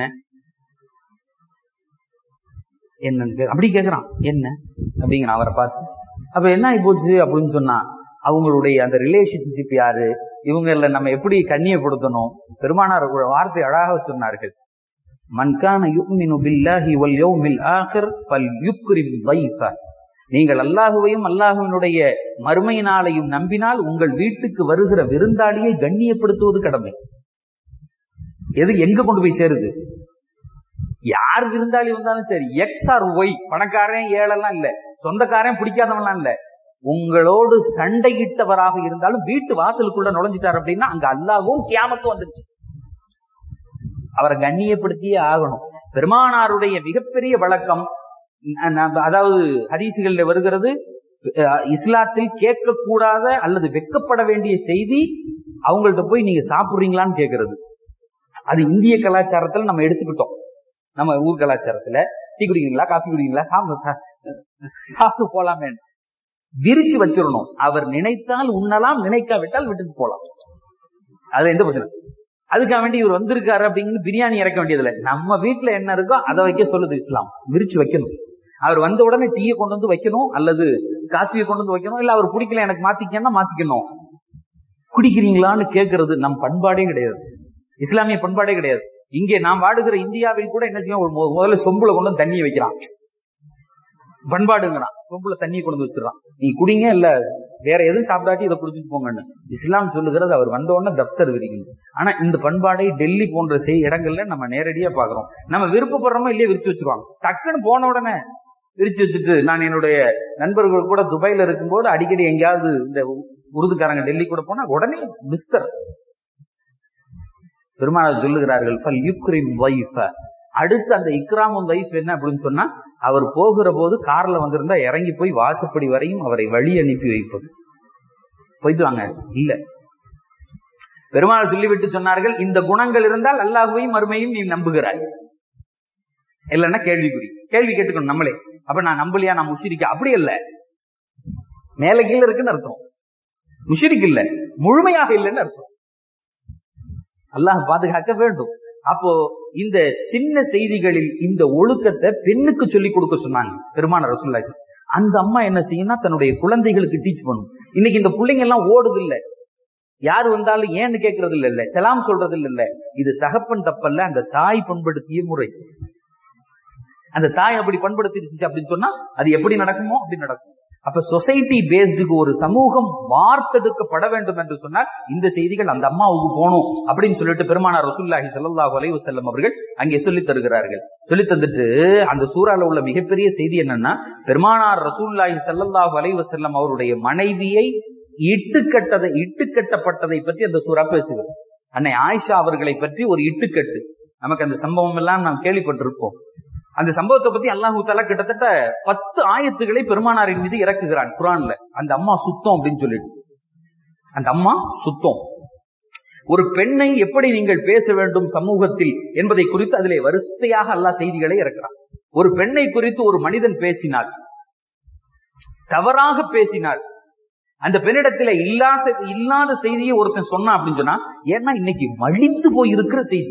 Speaker 1: என்னன்னு கே- அப்படி கேக்குறான் என்ன அப்படிங்கிறான் அவரை பார்த்து அப்ப என்ன ஆகி போச்சு அப்படின்னு சொன்னா அவங்களுடைய அந்த ரிலேஷன்ஷிப் யாரு இவங்கள நம்ம எப்படி கண்ணியப்படுத்தணும் பெருமானார் ஒரு வார்த்தை அழகாக சொன்னார்கள் மன்கான யுக்மினு பில்லாஹி வல் யௌமில் ஆகிர் ஃபல் யுக்ரிம் தைஃப நீங்கள் அல்லாஹுவையும் அல்லாஹுவினுடைய மறுமை நாளையும் நம்பினால் உங்கள் வீட்டுக்கு வருகிற விருந்தாளியை கண்ணியப்படுத்துவது கடமை எது எங்க கொண்டு போய் சேருது யார் விருந்தாளி வந்தாலும் சரி எக்ஸ் ஆர் ஒய் பணக்காரன் ஏழெல்லாம் இல்ல சொந்தக்காரன் பிடிக்காதவன்லாம் இல்ல உங்களோடு சண்டையிட்டவராக இருந்தாலும் வீட்டு வாசலுக்குள்ள நுழைஞ்சிட்டார் அப்படின்னா அங்க அல்லாஹ்வும் கியாமத்தும் வந்துருச்சு அவரை கண்ணியப்படுத்தியே ஆகணும் பெருமானாருடைய மிகப்பெரிய வழக்கம் ந- ந- அதாவது ஹதீசுகள்ல வருகிறது அஹ், இஸ்லாத்தில் கேட்கக்கூடாத அல்லது வெக்கப்பட வேண்டிய செய்தி அவங்கள்ட்ட போய் நீங்க சாப்பிடுறீங்களான்னு கேட்கறது அது இந்திய கலாச்சாரத்துல நம்ம எடுத்துக்கிட்டோம் நம்ம ஊர் கலாச்சாரத்துல டீ குடிக்கிறீங்களா காஃபி குடிக்கிறீங்களா சாப்பிடு சா- சாப்பிட்டு போலாமே விரிச்சு வச்சிடணும் அவர் நினைத்தால் உண்ணலாம் நினைக்காவிட்டால் விட்டுட்டு போலாம் அதுல எந்த பிரச்சனை அதுக்காக வேண்டி இவர் வந்திருக்காரு அப்படிங்கிறது பிரியாணி இறக்க வேண்டியதில்லை நம்ம வீட்டுல என்ன இருக்கோ அதை வைக்க சொல்லுது இஸ்லாம் விரிச்சு வைக்கணும் அவர் வந்த உடனே டீயை கொண்டு வந்து வைக்கணும் அல்லது காஃபியை கொண்டு வந்து வைக்கணும் இல்ல அவர் பிடிக்கல எனக்கு மாத்திக்கன்னா மாத்திக்கணும் குடிக்கிறீங்களான்னு கேட்கறது நம் பண்பாடே கிடையாது இஸ்லாமிய பண்பாடே கிடையாது இங்கே நாம் வாடுகிற இந்தியாவில் கூட என்ன செய்யும் ஒரு மு- முதல்ல சொம்புல கொண்டு வந்து தண்ணியை வைக்கிறான் பண்பாடுங்கிறான் சொம்புல தண்ணியை கொண்டு வந்து வச்சிடறான் நீ குடிங்க இல்ல வேற எதுவும் சாப்பிடாட்டி இதை குடிச்சிட்டு போங்கன்னு இஸ்லாம் சொல்லுகிறது அவர் வந்த உடனே தப்தர் விரிக்கணும் ஆனா இந்த பண்பாடை டெல்லி போன்ற செய் இடங்கள்ல நம்ம நேரடியா பாக்குறோம் நம்ம விருப்பப்படுறோமோ இல்லையே விரிச்சு வச்சிருவாங்க டக்குன்னு போன உடனே விரிச்சு வச்சுட்டு நான் என்னுடைய நண்பர்கள் கூட துபாயில இருக்கும்போது அடிக்கடி எங்கேயாவது இந்த உருதுக்காரங்க டெல்லி கூட போனா உடனே பிஸ்தர் பெருமாள் சொல்லுகிறார்கள் "ஃபல் யுக்ரிம் வைஃப." அடுத்து அந்த இக்ராமும் வைஃப் என்ன அப்படின்னு சொன்னா அவர் போகிற போது கார்ல வந்திருந்தா இறங்கி போய் வாசப்படி வரையும் அவரை வழி அனுப்பி வைப்பது போயிட்டு வாங்க இல்ல பெருமாள் சொல்லிவிட்டு சொன்னார்கள் இந்த குணங்கள் இருந்தால் அல்லாஹுவையும் மறுமையும் நீ நம்புகிறாய் இல்லைன்னா கேள்விக்குறி கேள்வி கேட்டுக்கணும் நம்மளே அப்ப நான் நம்பலையா நான் முஷிரிக்க அப்படி இல்ல மேல கீழ இருக்குன்னு அர்த்தம் முஷிரிக் இல்ல முழுமையாக இல்லைன்னு அர்த்தம் அல்லாஹ் பாதுகாக்க வேண்டும் அப்போ இந்த சின்ன செய்திகளில் இந்த ஒழுக்கத்தை பெண்ணுக்கு சொல்லி கொடுக்க சொன்னாங்க பெருமான ரசூல்லா அந்த அம்மா என்ன செய்யும்னா தன்னுடைய குழந்தைகளுக்கு டீச் பண்ணும் இன்னைக்கு இந்த பிள்ளைங்க எல்லாம் ஓடுது இல்ல யார் வந்தாலும் ஏன்னு கேட்கறது இல்ல இல்ல செலாம் சொல்றது இல்ல இல்ல இது தகப்பன் தப்பல்ல அந்த தாய் பண்படுத்திய முறை அந்த தாய் அப்படி பண்படுத்திருச்சு அப்படின்னு சொன்னா அது எப்படி நடக்குமோ அப்படி நடக்கும் அப்ப சொசைட்டி பேஸ்டுக்கு ஒரு சமூகம் வார்த்தெடுக்கப்பட வேண்டும் என்று சொன்னால் இந்த செய்திகள் அந்த அம்மாவுக்கு போகணும் அப்படின்னு சொல்லிட்டு பெருமானார் ரசூல்லாஹி ஸல்லல்லாஹு அலைஹி வஸல்லம் அவர்கள் அங்கே சொல்லித் தருகிறார்கள் சொல்லித் தந்துட்டு அந்த சூறால உள்ள மிகப்பெரிய செய்தி என்னன்னா பெருமானார் ரசூல்லாஹி ஸல்லல்லாஹு அலைஹி வஸல்லம் அவருடைய மனைவியை இட்டுக்கட்டதை இட்டுக்கட்டப்பட்டதை பற்றி அந்த சூறா பேசுகிறது அன்னை ஆயிஷா அவர்களை பற்றி ஒரு இட்டுக்கட்டு நமக்கு அந்த சம்பவம் எல்லாம் நாம் கேள்விப்பட்டிருப்போம் அந்த சம்பவத்தை பத்தி அல்லாஹு தாலா கிட்டத்தட்ட பத்து ஆயத்துக்களை பெருமானாரின் மீது இறக்குகிறான் குரான்ல அந்த அம்மா சுத்தம் அப்படின்னு சொல்லிட்டு அந்த அம்மா சுத்தம் ஒரு பெண்ணை எப்படி நீங்கள் பேச வேண்டும் சமூகத்தில் என்பதை குறித்து அதிலே வரிசையாக அல்லாஹ் செய்திகளை இறக்கிறான் ஒரு பெண்ணை குறித்து ஒரு மனிதன் பேசினாள் தவறாக பேசினாள் அந்த பெண்ணிடத்துல இல்லாத இல்லாத செய்தியை ஒருத்தன் சொன்னான் அப்படின்னு சொன்னா ஏன்னா இன்னைக்கு மழிந்து போய் இருக்கிற செய்தி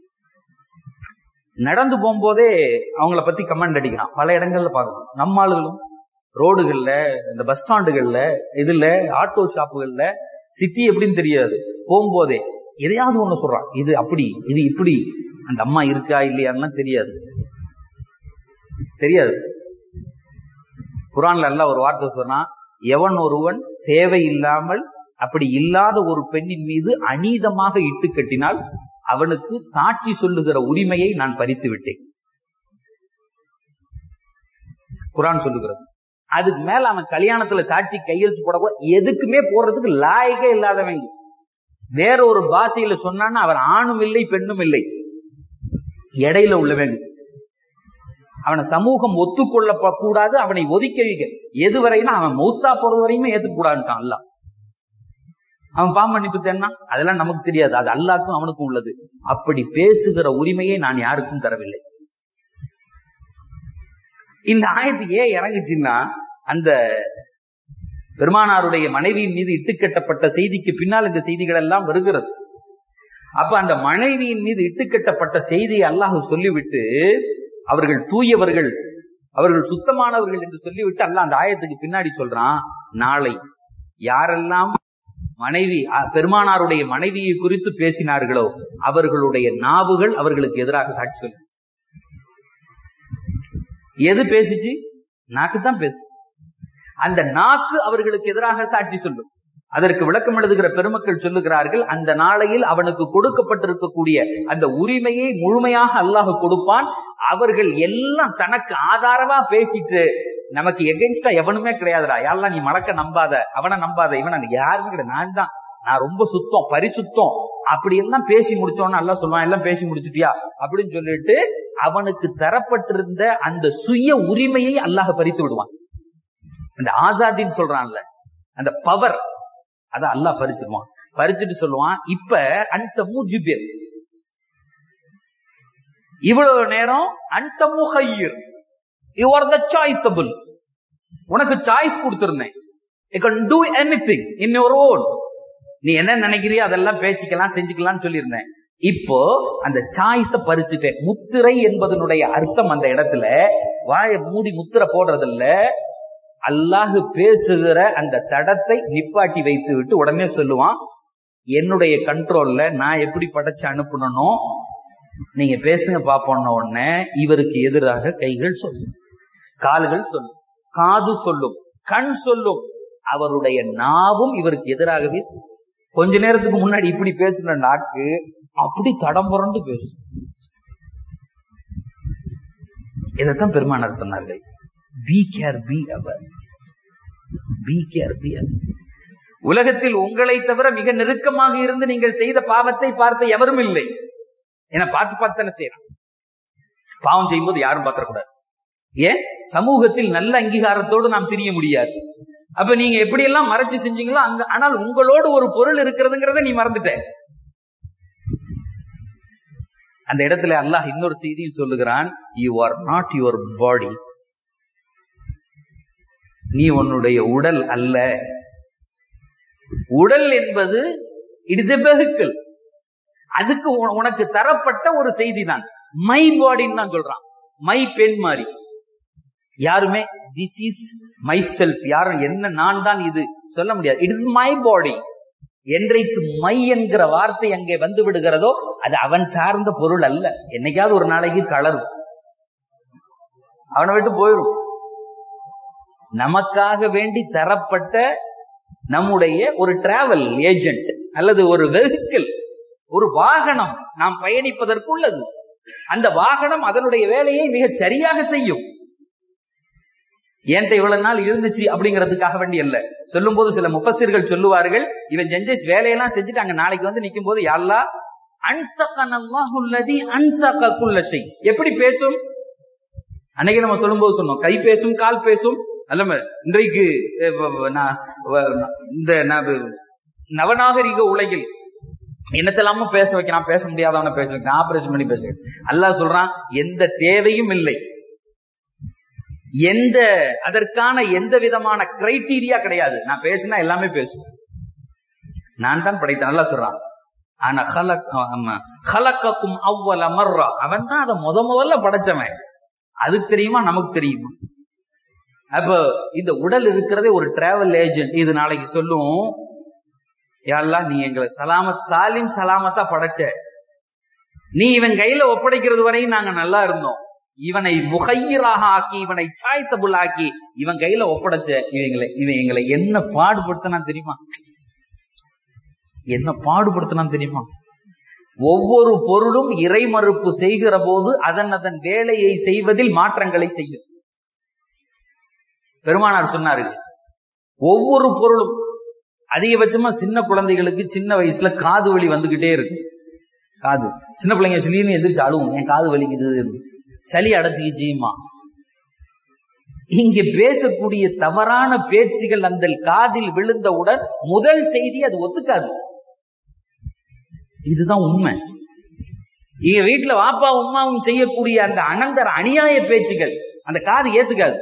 Speaker 1: நடந்து போகும்போதே அவங்கள பத்தி கமெண்ட் அடிக்கிறான் பல இடங்கள்ல பார்க்கணும் நம்ம ஆளுகளும் ரோடுகள்ல இந்த பஸ் ஸ்டாண்டுகள்ல இதுல ஆட்டோ ஷாப்புகள்ல சிட்டி எப்படின்னு தெரியாது போகும்போதே எதையாவது ஒண்ணு சொல்றான் இது அப்படி இது இப்படி அந்த அம்மா இருக்கா இல்லையான்னு தெரியாது தெரியாது குரான்ல எல்லாம் ஒரு வார்த்தை சொன்னா எவன் ஒருவன் தேவையில்லாமல் அப்படி இல்லாத ஒரு பெண்ணின் மீது அநீதமாக இட்டு கட்டினால் அவனுக்கு சாட்சி சொல்லுகிற உரிமையை நான் பறித்து விட்டேன் குரான் சொல்லுகிறது அதுக்கு மேல அவன் கல்யாணத்துல சாட்சி கையெழுத்து போடக்கூட எதுக்குமே போடுறதுக்கு லாயக்கே இல்லாதவங்க வேற ஒரு பாஷையில சொன்னான்னா அவர் ஆணும் இல்லை பெண்ணும் இல்லை இடையில உள்ளவங்க அவனை சமூகம் ஒத்துக்கொள்ள கூடாது அவனை ஒதுக்க வைக்க எது வரையினா அவன் மௌத்தா போறது வரையுமே ஏத்துக்க கூடாதுட்டான் அல்ல அவன் பாம்பண்ணிப்பு தேன்னா அதெல்லாம் நமக்கு தெரியாது அது அல்லாக்கும் அவனுக்கும் உள்ளது அப்படி பேசுகிற உரிமையை நான் யாருக்கும் தரவில்லை இந்த ஆயத்து ஏன் இறங்குச்சுன்னா அந்த பெருமானாருடைய மனைவியின் மீது இட்டுக்கட்டப்பட்ட செய்திக்கு பின்னால் இந்த செய்திகள் எல்லாம் வருகிறது அப்ப அந்த மனைவியின் மீது இட்டுக்கட்டப்பட்ட செய்தியை அல்லாஹ் சொல்லிவிட்டு அவர்கள் தூயவர்கள் அவர்கள் சுத்தமானவர்கள் என்று சொல்லிவிட்டு அல்லாஹ் அந்த ஆயத்துக்கு பின்னாடி சொல்றான் நாளை யாரெல்லாம் மனைவி பெருமானாருடைய மனைவியை குறித்து பேசினார்களோ அவர்களுடைய நாவுகள் அவர்களுக்கு எதிராக சாட்சி சொல்லு எது பேசிச்சு நாக்கு தான் பேசுச்சு அந்த நாக்கு அவர்களுக்கு எதிராக சாட்சி சொல்லும் அதற்கு விளக்கம் எழுதுகிற பெருமக்கள் சொல்லுகிறார்கள் அந்த நாளையில் அவனுக்கு கொடுக்கப்பட்டிருக்கக்கூடிய அந்த உரிமையை முழுமையாக அல்லாஹ் கொடுப்பான் அவர்கள் எல்லாம் தனக்கு ஆதாரமா பேசிட்டு நமக்கு எகென்ஸ்டா எவனுமே கிடையாதுடா யாரெல்லாம் நீ மறக்க நம்பாத அவனை நம்பாத இவன் யாருமே கிடையாது நான் தான் நான் ரொம்ப சுத்தம் பரிசுத்தம் அப்படி எல்லாம் பேசி முடிச்சோன்னு எல்லாம் சொல்லுவான் எல்லாம் பேசி முடிச்சுட்டியா அப்படின்னு சொல்லிட்டு அவனுக்கு தரப்பட்டிருந்த அந்த சுய உரிமையை அல்லாஹ் பறித்து விடுவான் அந்த ஆசாதின்னு சொல்றான்ல அந்த பவர் அத அல்லாஹ் பறிச்சிருவான் பறிச்சுட்டு சொல்லுவான் இப்ப அந்த மூஜி பேர் இவ்வளவு நேரம் அந்த முகையர் யூ ஆர் த சாய்ஸபிள் உனக்கு சாய்ஸ் கொடுத்திருந்தேன் you can do anything in your own நீ என்ன நினைக்கிறியோ அதெல்லாம் பேசிக்கலாம் செஞ்சுக்கலாம்னு சொல்லியிருந்தேன்
Speaker 2: இப்போ அந்த சாய்ஸ பறிச்சுட்டேன் முத்திரை என்பதனுடைய அர்த்தம் அந்த இடத்துல வாயை மூடி முத்திரை போடுறதில்ல அல்லாஹு பேசுகிற அந்த தடத்தை நிப்பாட்டி வைத்து விட்டு உடனே சொல்லுவான் என்னுடைய கண்ட்ரோல்ல நான் எப்படி படைச்சு அனுப்பணும்னோ நீங்க பேசுங்க பாப்போம்ன உடனே இவருக்கு எதிராக கைகள் சொல்லும் கால்கள் சொல்லும் காது சொல்லும் கண் சொல்லும் அவருடைய நாவும் இவருக்கு எதிராகவே கொஞ்ச நேரத்துக்கு முன்னாடி இப்படி பேசுன நாக்கு அப்படி தடம் புரண்டு பேசும் இதைத்தான் பெருமானார் சொன்னார்கள் be care be aware be care be உலகத்தில் உங்களை தவிர மிக நெருக்கமாக இருந்து நீங்கள் செய்த பாவத்தை பார்த்த எவரும் இல்லை என பார்த்து பார்த்து செய்யறான் பாவம் செய்யும்போது யாரும் பார்த்துடக்கூடாது ஏன் சமூகத்தில் நல்ல அங்கீகாரத்தோடு நாம் தெரிய முடியாது அப்ப நீங்க எப்படி எல்லாம் மறைச்சு செஞ்சீங்களோ அங்க ஆனால் உங்களோடு ஒரு பொருள் இருக்கிறதுங்கிறத நீ மறந்துட்ட அந்த இடத்துல அல்லாஹ் இன்னொரு செய்தியும் சொல்லுகிறான் you are not your body நீ உன்னுடைய உடல் அல்ல உடல் என்பது இட்ஸ் எ வெஹிக்கிள் அதுக்கு உனக்கு தரப்பட்ட ஒரு செய்தி தான் மை பாடின்னு தான் சொல்றான் மை பெண் மாதிரி யாருமே திஸ் இஸ் மை செல்ஃப் யாரும் என்ன நான் தான் இது சொல்ல முடியாது இட் இஸ் மை பாடி என்றைக்கு மை என்கிற வார்த்தை அங்கே வந்து விடுகிறதோ அது அவன் சார்ந்த பொருள் அல்ல என்னைக்காவது ஒரு நாளைக்கு கலரும் அவனை விட்டு போயிடும் நமக்காக வேண்டி தரப்பட்ட நம்முடைய ஒரு டிராவல் ஏஜென்ட் அல்லது ஒரு வெஹிக்கிள் ஒரு வாகனம் நாம் பயணிப்பதற்குள்ளது அந்த வாகனம் அதனுடைய வேலையை மிக சரியாக செய்யும் ஏன்ட்ட இவ்வளவு நாள் இருந்துச்சு அப்படிங்கிறதுக்காக வேண்டி அல்ல சொல்லும் போது சில முப்பசிர்கள் சொல்லுவார்கள் இவன் செஞ்ச வேலையெல்லாம் செஞ்சுட்டு அங்க நாளைக்கு வந்து நிக்கும் போது யாழ்லா அன்தகனல்லாஹுல்லதி அன்தகுல்லஷை எப்படி பேசும் அன்னைக்கு நம்ம சொல்லும்போது சொன்னோம் கை பேசும் கால் பேசும் அல்ல இன்றைக்கு இந்த நவநாகரிக உலகில் என்னத்தெல்லாமோ பேச வைக்கிறான் பேச முடியாதவன பேச வைக்கிறான் ஆபரேஷன் பண்ணி பேச வைக்கிறான் அல்லாஹ் சொல்றான் எந்த தேவையும் இல்லை எந்த அதற்கான எந்த விதமான கிரைட்டீரியா கிடையாது நான் பேசினா எல்லாமே பேசும் நான் தான் படைத்தேன் நல்லா சொல்றான் ஆனா ஹலக்கும் அவ்வள மர்றா அவன் தான் அதை முத முதல்ல படைச்சவன் அதுக்கு தெரியுமா நமக்கு தெரியுமா அப்ப இந்த உடல் இருக்கிறதே ஒரு டிராவல் ஏஜென்ட் இது நாளைக்கு சொல்லும் யாரெல்லாம் நீ எங்களை சலாமத் சாலிம் சலாமத்தா படைச்ச நீ இவன் கையில ஒப்படைக்கிறது வரையும் நாங்க நல்லா இருந்தோம் இவனை முகையராக ஆக்கி இவனை சாய்ஸபுள் ஆக்கி இவன் கையில ஒப்படைச்ச இவங்களை இவன் எங்களை என்ன பாடுபடுத்தினா தெரியுமா என்ன பாடுபடுத்தினா தெரியுமா ஒவ்வொரு பொருளும் இறை மறுப்பு செய்கிற போது அதன் அதன் வேலையை செய்வதில் மாற்றங்களை செய்யும் பெருமானார் சொன்னார்கள் ஒவ்வொரு பொருளும் அதிகபட்சமா சின்ன குழந்தைகளுக்கு சின்ன வயசுல காது வலி வந்துகிட்டே இருக்கு காது சின்ன பிள்ளைங்க சிலின்னு எந்திரிச்சு அழுவும் என் காது வலிக்குது சளி அடைச்சிக்கிச்சியுமா இங்க பேசக்கூடிய தவறான பேச்சுகள் அந்த காதில் விழுந்தவுடன் முதல் செய்தி அது ஒத்துக்காது இதுதான் உண்மை இங்க வீட்டுல வாப்பா உமாவும் செய்யக்கூடிய அந்த அனந்தர அநியாய பேச்சுகள் அந்த காது ஏத்துக்காது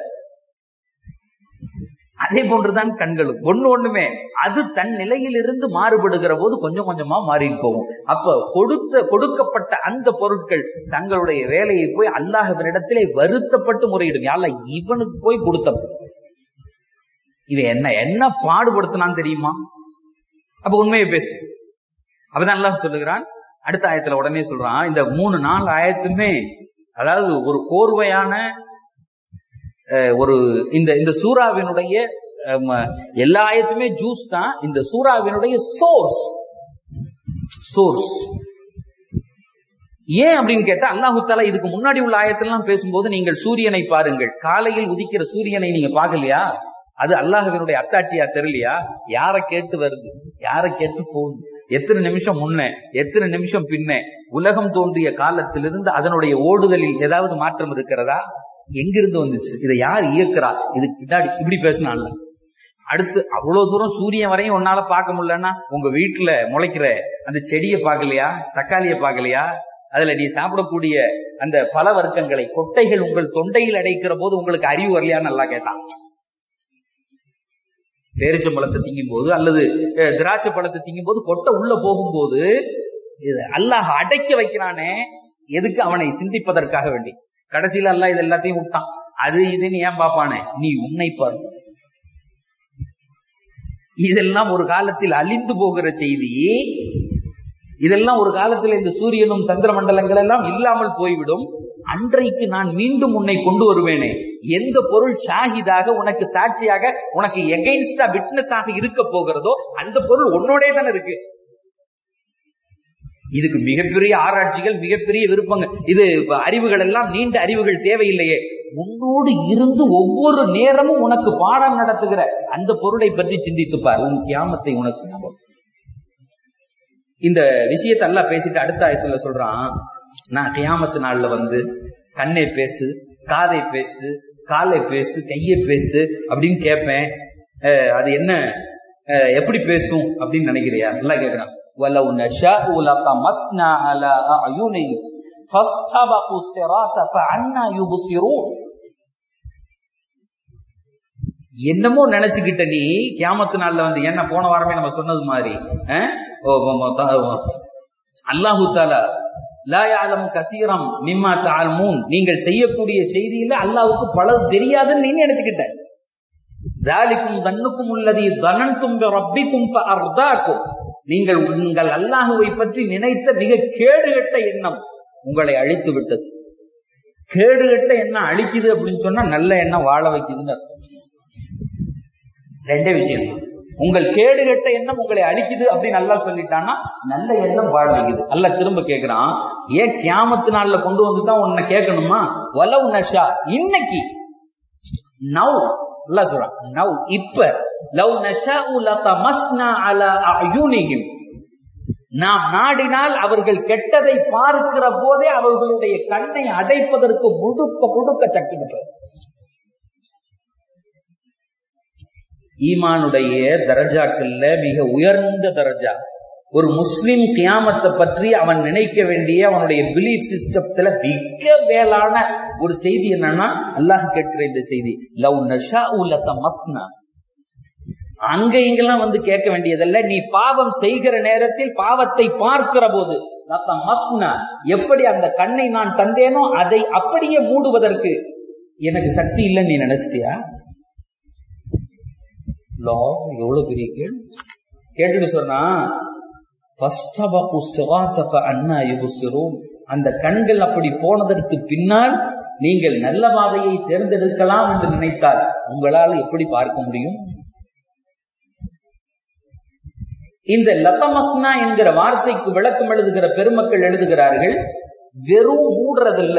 Speaker 2: அதே போன்றுதான் கண்களும் ஒண்ணு ஒண்ணுமே அது தன் நிலையில் இருந்து மாறுபடுகிற போது கொஞ்சம் கொஞ்சமா மாறி போகும் அப்ப கொடுத்த கொடுக்கப்பட்ட அந்த பொருட்கள் தங்களுடைய வேலையை போய் அல்லாஹவனிடத்திலே வருத்தப்பட்டு முறையிடும் யாழ்ல இவனுக்கு போய் கொடுத்த இவன் என்ன என்ன பாடுபடுத்தினான்னு தெரியுமா அப்ப உண்மையை பேசு அப்பதான் அல்லாஹ் சொல்லுகிறான் அடுத்த ஆயத்துல உடனே சொல்றான் இந்த மூணு நாலு ஆயத்துமே அதாவது ஒரு கோர்வையான ஒரு இந்த இந்த சூறாவினுடைய எல்லா ஆயத்துமே ஜூஸ் தான் இந்த சூறாவினுடைய சோர்ஸ் சோர்ஸ் ஏன் அப்படின்னு கேட்டா அல்லாஹு தாலா இதுக்கு முன்னாடி உள்ள ஆயத்திலாம் பேசும்போது நீங்கள் சூரியனை பாருங்கள் காலையில் உதிக்கிற சூரியனை நீங்க பார்க்கலையா அது அல்லாஹுவினுடைய அத்தாட்சியா தெரியலையா யார கேட்டு வருது யார கேட்டு போகுது எத்தனை நிமிஷம் முன்ன எத்தனை நிமிஷம் பின்ன உலகம் தோன்றிய காலத்திலிருந்து அதனுடைய ஓடுதலில் ஏதாவது மாற்றம் இருக்கிறதா எங்கிருந்து வந்துச்சு இதை யார் இயக்குறா இதுக்கு பின்னாடி இப்படி பேசினான்ல அடுத்து அவ்வளவு தூரம் சூரியன் வரையும் உன்னால பார்க்க முடியலன்னா உங்க வீட்டுல முளைக்கிற அந்த செடியை பார்க்கலையா தக்காளியை பார்க்கலையா அதுல நீ சாப்பிடக்கூடிய அந்த பல வர்க்கங்களை கொட்டைகள் உங்கள் தொண்டையில் அடைக்கிற போது உங்களுக்கு அறிவு வரலையான்னு நல்லா கேட்டான் பேரிச்சம்பழத்தை திங்கும் போது அல்லது திராட்சை பழத்தை திங்கும் போது கொட்டை உள்ள போகும்போது இது அல்லாஹ் அடைக்க வைக்கிறானே எதுக்கு அவனை சிந்திப்பதற்காக வேண்டி கடைசியில அல்லாஹ் இது எல்லாத்தையும் விட்டான் அது இதுன்னு ஏன் பாப்பானே நீ உன்னை பாரு இதெல்லாம் ஒரு காலத்தில் அழிந்து போகிற செய்தி இதெல்லாம் ஒரு காலத்தில் இந்த சூரியனும் சந்திர மண்டலங்கள் எல்லாம் இல்லாமல் போய்விடும் அன்றைக்கு நான் மீண்டும் உன்னை கொண்டு வருவேனே எந்த பொருள் ஷாஹிதாக உனக்கு சாட்சியாக உனக்கு எகைன்ஸ்டா விட்னஸ் ஆக இருக்க போகிறதோ அந்த பொருள் உன்னோடே தானே இருக்கு இதுக்கு மிகப்பெரிய ஆராய்ச்சிகள் மிகப்பெரிய விருப்பங்கள் இது இப்ப அறிவுகள் எல்லாம் நீண்ட அறிவுகள் தேவையில்லையே உன்னோடு இருந்து ஒவ்வொரு நேரமும் உனக்கு பாடம் நடத்துகிற அந்த பொருளை பற்றி சிந்தித்துப்பார் உன் கியாமத்தை உனக்கு ஞாபகம் இந்த விஷயத்தை எல்லாம் பேசிட்டு அடுத்த ஆயத்துல சொல்றான் நான் கியாமத்து நாள்ல வந்து கண்ணை பேசு காதை பேசு காலை பேசு கையை பேசு அப்படின்னு கேட்பேன் அஹ் அது என்ன அஹ் எப்படி பேசும் அப்படின்னு நினைக்கிறியா எல்லாம் கேட்கிறான்
Speaker 1: ولو نشاء لطمسنا على أعينهم فاستبقوا الصراط فعنا يبصرون
Speaker 2: என்னமோ நினைச்சுக்கிட்ட நீ கியாமத்து நாள்ல வந்து என்ன போன வாரமே நம்ம சொன்னது மாதிரி அஹ்? ஓ, ஓ, ஓ, த- ஓ. அல்லாஹு தாலா லா யாலமு கசீரம் மிம்மா தாழ்மூன் நீங்கள் செய்யக்கூடிய செய்தியில அல்லாஹ்வுக்கு பலது தெரியாதுன்னு நீ நினைச்சுக்கிட்ட தாலிக்கும் தன்னுக்கும் உள்ளதி தனன்தும் ரப்பிக்கும் அர்தாக்கும் நீங்கள் உங்கள் அல்லாஹுவை பற்றி நினைத்த மிக கேடுகட்ட எண்ணம் உங்களை அழித்து விட்டது கேடுகட்ட எண்ணம் அழிக்குது அப்படின்னு சொன்னா நல்ல எண்ணம் வாழ வைக்குதுன்னு அர்த்தம் ரெண்டே விஷயம் தான். உங்கள் கேடுகட்ட எண்ணம் உங்களை அழிக்குது அப்படின்னு நல்லா சொல்லிட்டான்னா நல்ல எண்ணம் வாழ வைக்குது அல்ல திரும்ப கேக்குறான் ஏன் கியாமத்து நாள்ல கொண்டு வந்து தான் உன்னை கேட்கணுமா வலவு நஷா இன்னைக்கு நவ் அல்லா சொல்றான் நவ் இப்ப லவ் நஷா லதமஸ்னா அலா அயுனிஹிம் நாம் நாடினால் அவர்கள் கெட்டதை பார்க்கிற போதே அவர்களுடைய கண்ணை அடைப்பதற்கு முடுக்க முடுக்க சக்தி பெற்றது ஈமானுடைய தரஜாக்கள்ல மிக உயர்ந்த தரஜா ஒரு முஸ்லிம் கியாமத்தை பற்றி அவன் நினைக்க வேண்டிய அவனுடைய பிலீஃப் சிஸ்டத்துல மிக மேலான ஒரு செய்தி என்னன்னா அல்லாஹ் கேட்கிற இந்த செய்தி லவ் நஷா உலத்த மஸ்னா அங்க இங்கெல்லாம் வந்து கேட்க வேண்டியதல்ல நீ பாவம் செய்கிற நேரத்தில் பாவத்தை பார்க்கிற போது லத்த மஸ்னா எப்படி அந்த கண்ணை நான் தந்தேனோ அதை அப்படியே மூடுவதற்கு எனக்கு சக்தி இல்லைன்னு நீ நினைச்சிட்டியா லோ எவ்வளவு பெரிய கேள்வி கேட்டுட்டு சொன்னா "ஃபஸ்தபகு ஸிராத்த ஃபஅன்னா யுப்சிரூன்." அந்த கண்கள் அப்படி போனதற்கு பின்னால் நீங்கள் நல்ல பாதையை தேர்ந்தெடுக்கலாம் என்று நினைத்தால் உங்களால் எப்படி பார்க்க முடியும் இந்த லதமஸ்னா என்கிற வார்த்தைக்கு விளக்கம் எழுதுகிற பெருமக்கள் எழுதுகிறார்கள் வெறும் மூடுறதில்ல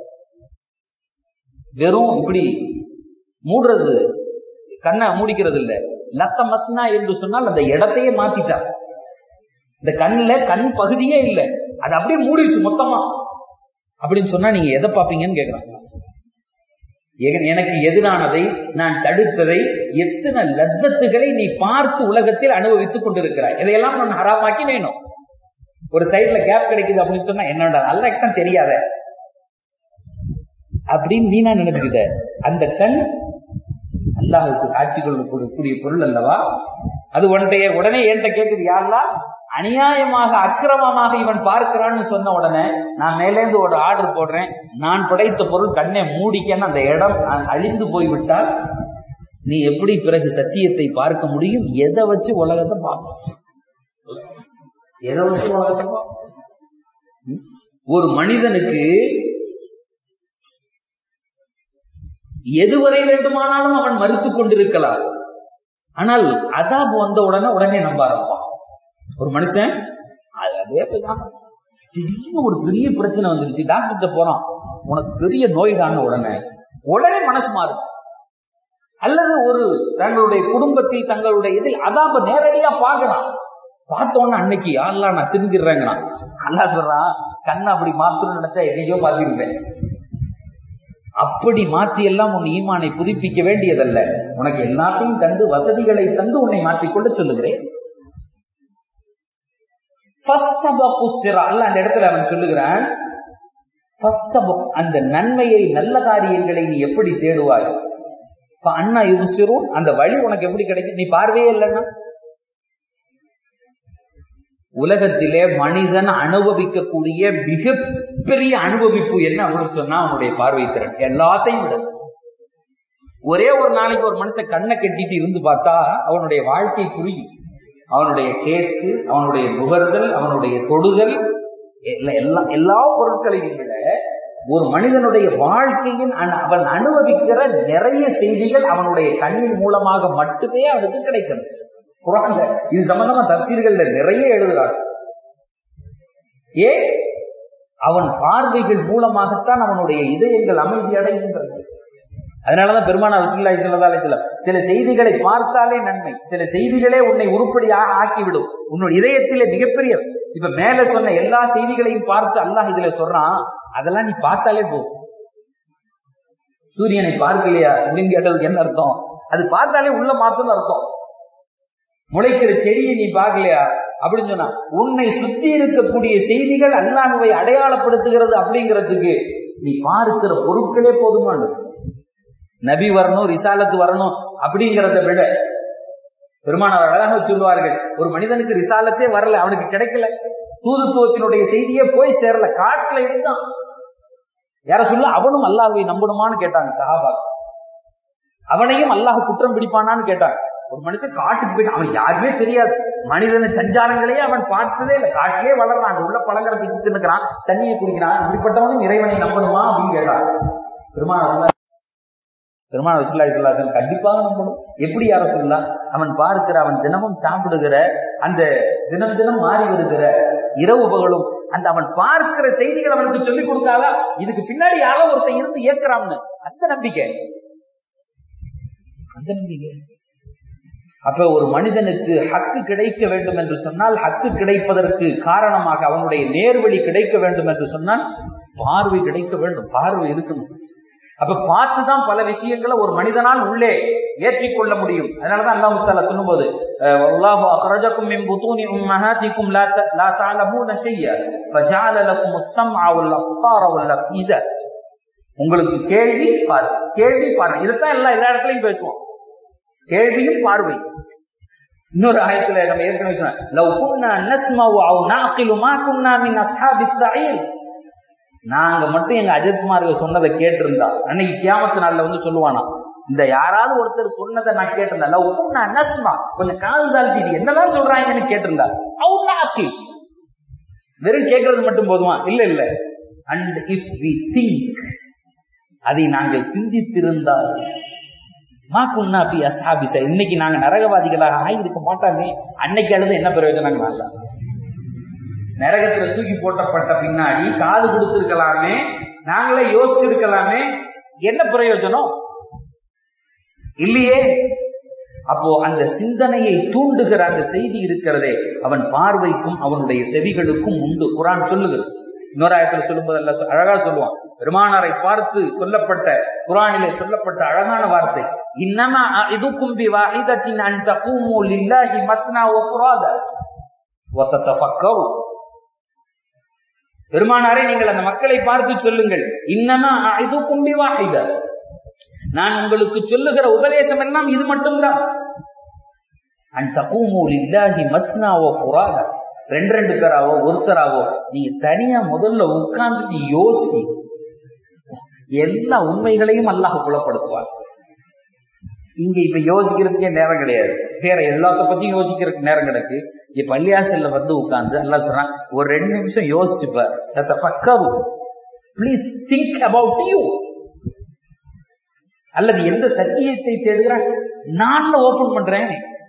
Speaker 2: வெறும் இப்படி மூடுறது கண்ணை மூடிக்கிறது இல்ல லத்த மஸ்னா என்று சொன்னால் அந்த இடத்தையே மாத்திட்டா இந்த கண்ணுல கண் பகுதியே இல்ல அது அப்படியே மூடிடுச்சு மொத்தமா அப்படின்னு சொன்னா நீங்க எதை பாப்பீங்கன்னு கேக்குறாங்க எக- எனக்கு எதிரானதை நான் தடுத்ததை எத்தனை லத்தத்துகளை நீ பார்த்து உலகத்தில் அனுபவித்துக் கொண்டிருக்கிறாய் இதையெல்லாம் நான் ஹராமாக்கி வேணும் ஒரு சைடுல கேப் கிடைக்குது அப்படின்னு சொன்னா என்னடா நல்லா தான் தெரியாத அப்படின்னு நீ நான் நினைச்சுக்கிட்ட அந்த கண் அல்லாஹுக்கு சாட்சி கொள்ளக்கூடிய பொருள் அல்லவா அது உன்டைய உடனே என்கிட்ட கேக்குது யாரெல்லாம் அநியாயமாக அக்கிரமமாக இவன் பார்க்கிறான்னு சொன்ன உடனே நான் மேலேந்து ஒரு ஆர்டர் போடுறேன் நான் படைத்த பொருள் கண்ணை மூடிக்கன்னு அந்த இடம் அ- அழிந்து போய்விட்டால் நீ எப்படி பிறகு சத்தியத்தை பார்க்க முடியும் எதை வச்சு உலகத்தை பார்ப்போம் எதை வச்சு உலகத்தை பார்ப்போம் ம்? ஒரு மனிதனுக்கு எதுவரை வேண்டுமானாலும் அவன் மறுத்துக் கொண்டிருக்கலாம் ஆனால் அதாப் வந்த உடனே உடனே நம்ப ஆரம்பிப்பான் ஒரு மனுஷன் அது அதே போய்தான் திடீர்னு ஒரு பெரிய பிரச்சனை வந்துருச்சு டாக்டர்கிட்ட போறான் உனக்கு பெரிய நோய்டான உடனே உடனே மனசு மாறும் அல்லது ஒரு தங்களுடைய குடும்பத்தில் தங்களுடைய இதில் அதாப நேரடியா பார்க்கறான் பார்த்தோன்னு அன்னைக்கு யாரெல்லாம் நான் திருந்திடுறேங்கிறான் அல்லா சொல்றான் கண்ணை அப்படி மாத்தணும்னு நினைச்சா எங்கேயோ பார்த்திருப்பேன் அப்படி மாத்தி எல்லாம் உன் ஈமானை புதுப்பிக்க வேண்டியதல்ல உனக்கு எல்லாத்தையும் தந்து வசதிகளை தந்து உன்னை மாற்றிக்கொள்ள சொல்லுகிறேன் ஃபஸ்தபகு சிரா. அல்லாஹ் அந்த இடத்துல அவன் சொல்லுகிறான் ஃபஸ்தபு. அந்த நன்மையை நல்ல காரியங்களை நீ எப்படி தேடுவாய் இப்ப அண்ணா யுபசிரும் அந்த வழி உனக்கு எப்படி கிடைக்கும் நீ பார்வையே இல்லைன்னா உலகத்திலே மனிதன் அனுபவிக்கக்கூடிய மிகப்பெரிய அனுபவிப்பு என்ன அப்படின்னு சொன்னா அவனுடைய பார்வை திறன் எல்லாத்தையும் விட ஒரே ஒரு நாளைக்கு ஒரு மனுஷன் கண்ணை கட்டிட்டு இருந்து பார்த்தா அவனுடைய வாழ்க்கை புரியும் அவனுடைய டேஸ்ட் அவனுடைய நுகர்தல் அவனுடைய தொடுதல் எல்லா- எல்லா எல்லா பொருட்களையும் விட ஒரு மனிதனுடைய வாழ்க்கையின் அன- அவன் அனுபவிக்கிற நிறைய செய்திகள் அவனுடைய கண்ணின் மூலமாக மட்டுமே அவனுக்கு கிடைக்கிறது குரான்ல இது சம்பந்தமா தப்சீர்கள்ல நிறைய எழுதுறாங்க ஏ அவன் பார்வைகள் மூலமாகத்தான் அவனுடைய இதயங்கள் அமைதி அடைகின்றது அதனாலதான் பெருமானா ரசூலுல்லாஹி ஸல்லல்லாஹு அலைஹி வஸல்லம் சில செய்திகளை பார்த்தாலே நன்மை சில செய்திகளே உன்னை உருப்படியாக ஆக்கிவிடும் உன்னுடைய இதயத்திலே மிகப்பெரிய இப்ப மேல சொன்ன எல்லா செய்திகளையும் பார்த்து அல்லாஹ் இதுல சொல்றான் அதெல்லாம் நீ பார்த்தாலே போதும் சூரியனை பார்க்கலையா அப்படின்னு கேட்டதுக்கு என்ன அர்த்தம் அது பார்த்தாலே உள்ள மாத்தம் அர்த்தம் முளைக்கிற செடியை நீ பார்க்கலையா அப்படின்னு சொன்னா உன்னை சுத்தி இருக்கக்கூடிய செய்திகள் அல்லாஹுவை அடையாளப்படுத்துகிறது அப்படிங்கிறதுக்கு நீ பார்க்கிற பொருட்களே போதுமானது நபி வரணும் ரிசாலத்து வரணும் அப்படிங்கிறத விட பெருமானார் அழகாக சொல்லுவார்கள் ஒரு மனிதனுக்கு ரிசாலத்தே வரல அவனுக்கு கிடைக்கல தூதுத்துவத்தினுடைய செய்தியே போய் சேரல காட்டுல இருந்தான் யார சொல்ல அவனும் அல்லாஹ்வை நம்பணுமான்னு கேட்டாங்க சஹாபா அவனையும் அல்லாஹ் குற்றம் பிடிப்பானான்னு கேட்டாங்க ஒரு மனுஷன் காட்டுக்கு போயிட்டு அவன் யாருமே தெரியாது மனிதன சஞ்சாரங்களையே அவன் பார்த்ததே இல்லை காட்டிலே வளர்றான் அங்க உள்ள பழங்கிற பிச்சு தின்னுக்கிறான் தண்ணியை குடிக்கிறான் இப்படிப்பட்டவனும் இறைவனை நம்பணுமா அப்படின்னு கேட்டாங்க பெருமாள் பெருமான ரசூல்லா இஸ்லாசன் கண்டிப்பாக நம்பணும் எப்படி யார சொல்லலாம் அவன் பார்க்கிற அவன் தினமும் சாப்பிடுகிற அந்த தினம் தினம் மாறி வருகிற இரவு பகலும் அந்த அவன் பார்க்கிற செய்திகள் அவனுக்கு சொல்லிக் கொடுத்தாலா இதுக்கு பின்னாடி யாரோ ஒருத்தன் இருந்து ஏற்கிறான்னு அந்த நம்பிக்கை அந்த நம்பிக்கை அப்ப ஒரு மனிதனுக்கு ஹக்கு கிடைக்க வேண்டும் என்று சொன்னால் ஹக்கு கிடைப்பதற்கு காரணமாக அவனுடைய நேர்வழி கிடைக்க வேண்டும் என்று சொன்னால் பார்வை கிடைக்க வேண்டும் பார்வை இருக்கணும் அப்ப பார்த்துதான் பல விஷயங்களை ஒரு மனிதனால் உள்ளே ஏற்றிக்கொள்ள முடியும் அதனாலதான் அல்லாஹ் முத்தாலா சொல்லும்போது அஹ், வல்லாஹு அக்ரஜக்கும் மின் புதூனி உம்மஹாத்திக்கும் லா த- லா தஅலமூன ஷையா ஃபஜஅல லக்கும் السمع والابصار والافئده உங்களுக்கு கேள்வி பார்வை கேள்வி பார்வை இதைத்தான் எல்லா எல்லா இடத்துலயும் பேசுவோம் கேள்வியும் பார்வை இன்னொரு ஆயத்துல நம்ம ஏற்கனவே சொன்னோம் லவ் குன்னா நஸ்மவு அவ் நாக்கிலு மா குன்னா மின் அஸ்ஹாபிஸ் ஸஈர் நாங்க மட்டும் எங்க அஜித்குமார்கள் சொன்னதை கேட்டிருந்தா அன்னைக்கு கியாமத்து நாள்ல வந்து சொல்லுவானா இந்த யாராவது ஒருத்தர் சொன்னதை நான் கேட்டிருந்தா லவ் குன்னா நஸ்மா கொஞ்சம் காது தாழ்த்தி இது என்னதான் சொல்றாங்கன்னு கேட்டிருந்தா அவ் நாக்கில் வெறும் கேட்கறது மட்டும் போதுமா இல்ல இல்ல அண்ட் இஃப் வி திங்க் அதை நாங்கள் சிந்தித்திருந்தால் மாக்குன்னா பி அசாபிச இன்னைக்கு நாங்க நரகவாதிகளாக ஆகியிருக்க மாட்டாமே அன்னைக்கு அழுது என்ன பிரயோஜனம் நல்லா நரகத்துல தூக்கி போட்டப்பட்ட பின்னாடி காது கொடுத்திருக்கலாமே நாங்களே யோசிச்சிருக்கலாமே என்ன பிரயோஜனம் இல்லையே அப்போ அந்த சிந்தனையை தூண்டுகிற அந்த செய்தி இருக்கிறதே அவன் பார்வைக்கும் அவனுடைய செவிகளுக்கும் உண்டு குரான் சொல்லுகிறது இன்னொரு ஆயத்துல சொல்லும்போது அல்ல அழகா சொல்லுவான் பெருமானாரை பார்த்து சொல்லப்பட்ட குரானிலே சொல்லப்பட்ட அழகான வார்த்தை இன்னமா இதுக்கும் பி வாஹிதத்தின் அன் தகூமு லில்லாஹி மத்னா வ ஃபுராதா வ ததஃபக்கரு பெருமானாரே நீங்கள் அந்த மக்களை பார்த்து சொல்லுங்கள் இன்னமா இதுக்கும் பி வாஹிதா நான் உங்களுக்கு சொல்லுகிற உபதேசம் எல்லாம் இது மட்டும்தான் அன் தகூமு லில்லாஹி மத்னா வ ஃபுராதா ரெண்டு ரெண்டு பேராவோ ஒருத்தராவோ நீங்க தனியா முதல்ல உட்கார்ந்து யோசி எல்லா உண்மைகளையும் அல்லாஹ் புலப்படுத்துவார் இங்க இப்ப யோசிக்கிறதுக்கே நேரம் கிடையாது வேற எல்லாத்த பத்தியும் யோசிக்கிறதுக்கு நேரம் கிடக்கு இங்க பள்ளியாசல்ல வந்து உட்கார்ந்து எல்லாம் சொல்றான் ஒரு ரெண்டு நிமிஷம் யோசிச்சுப்பார் ப்ளீஸ் திங்க் அபவுட் யூ அல்லது எந்த சத்தியத்தை தேடுகிறான் நான் ஓபன் பண்றேன்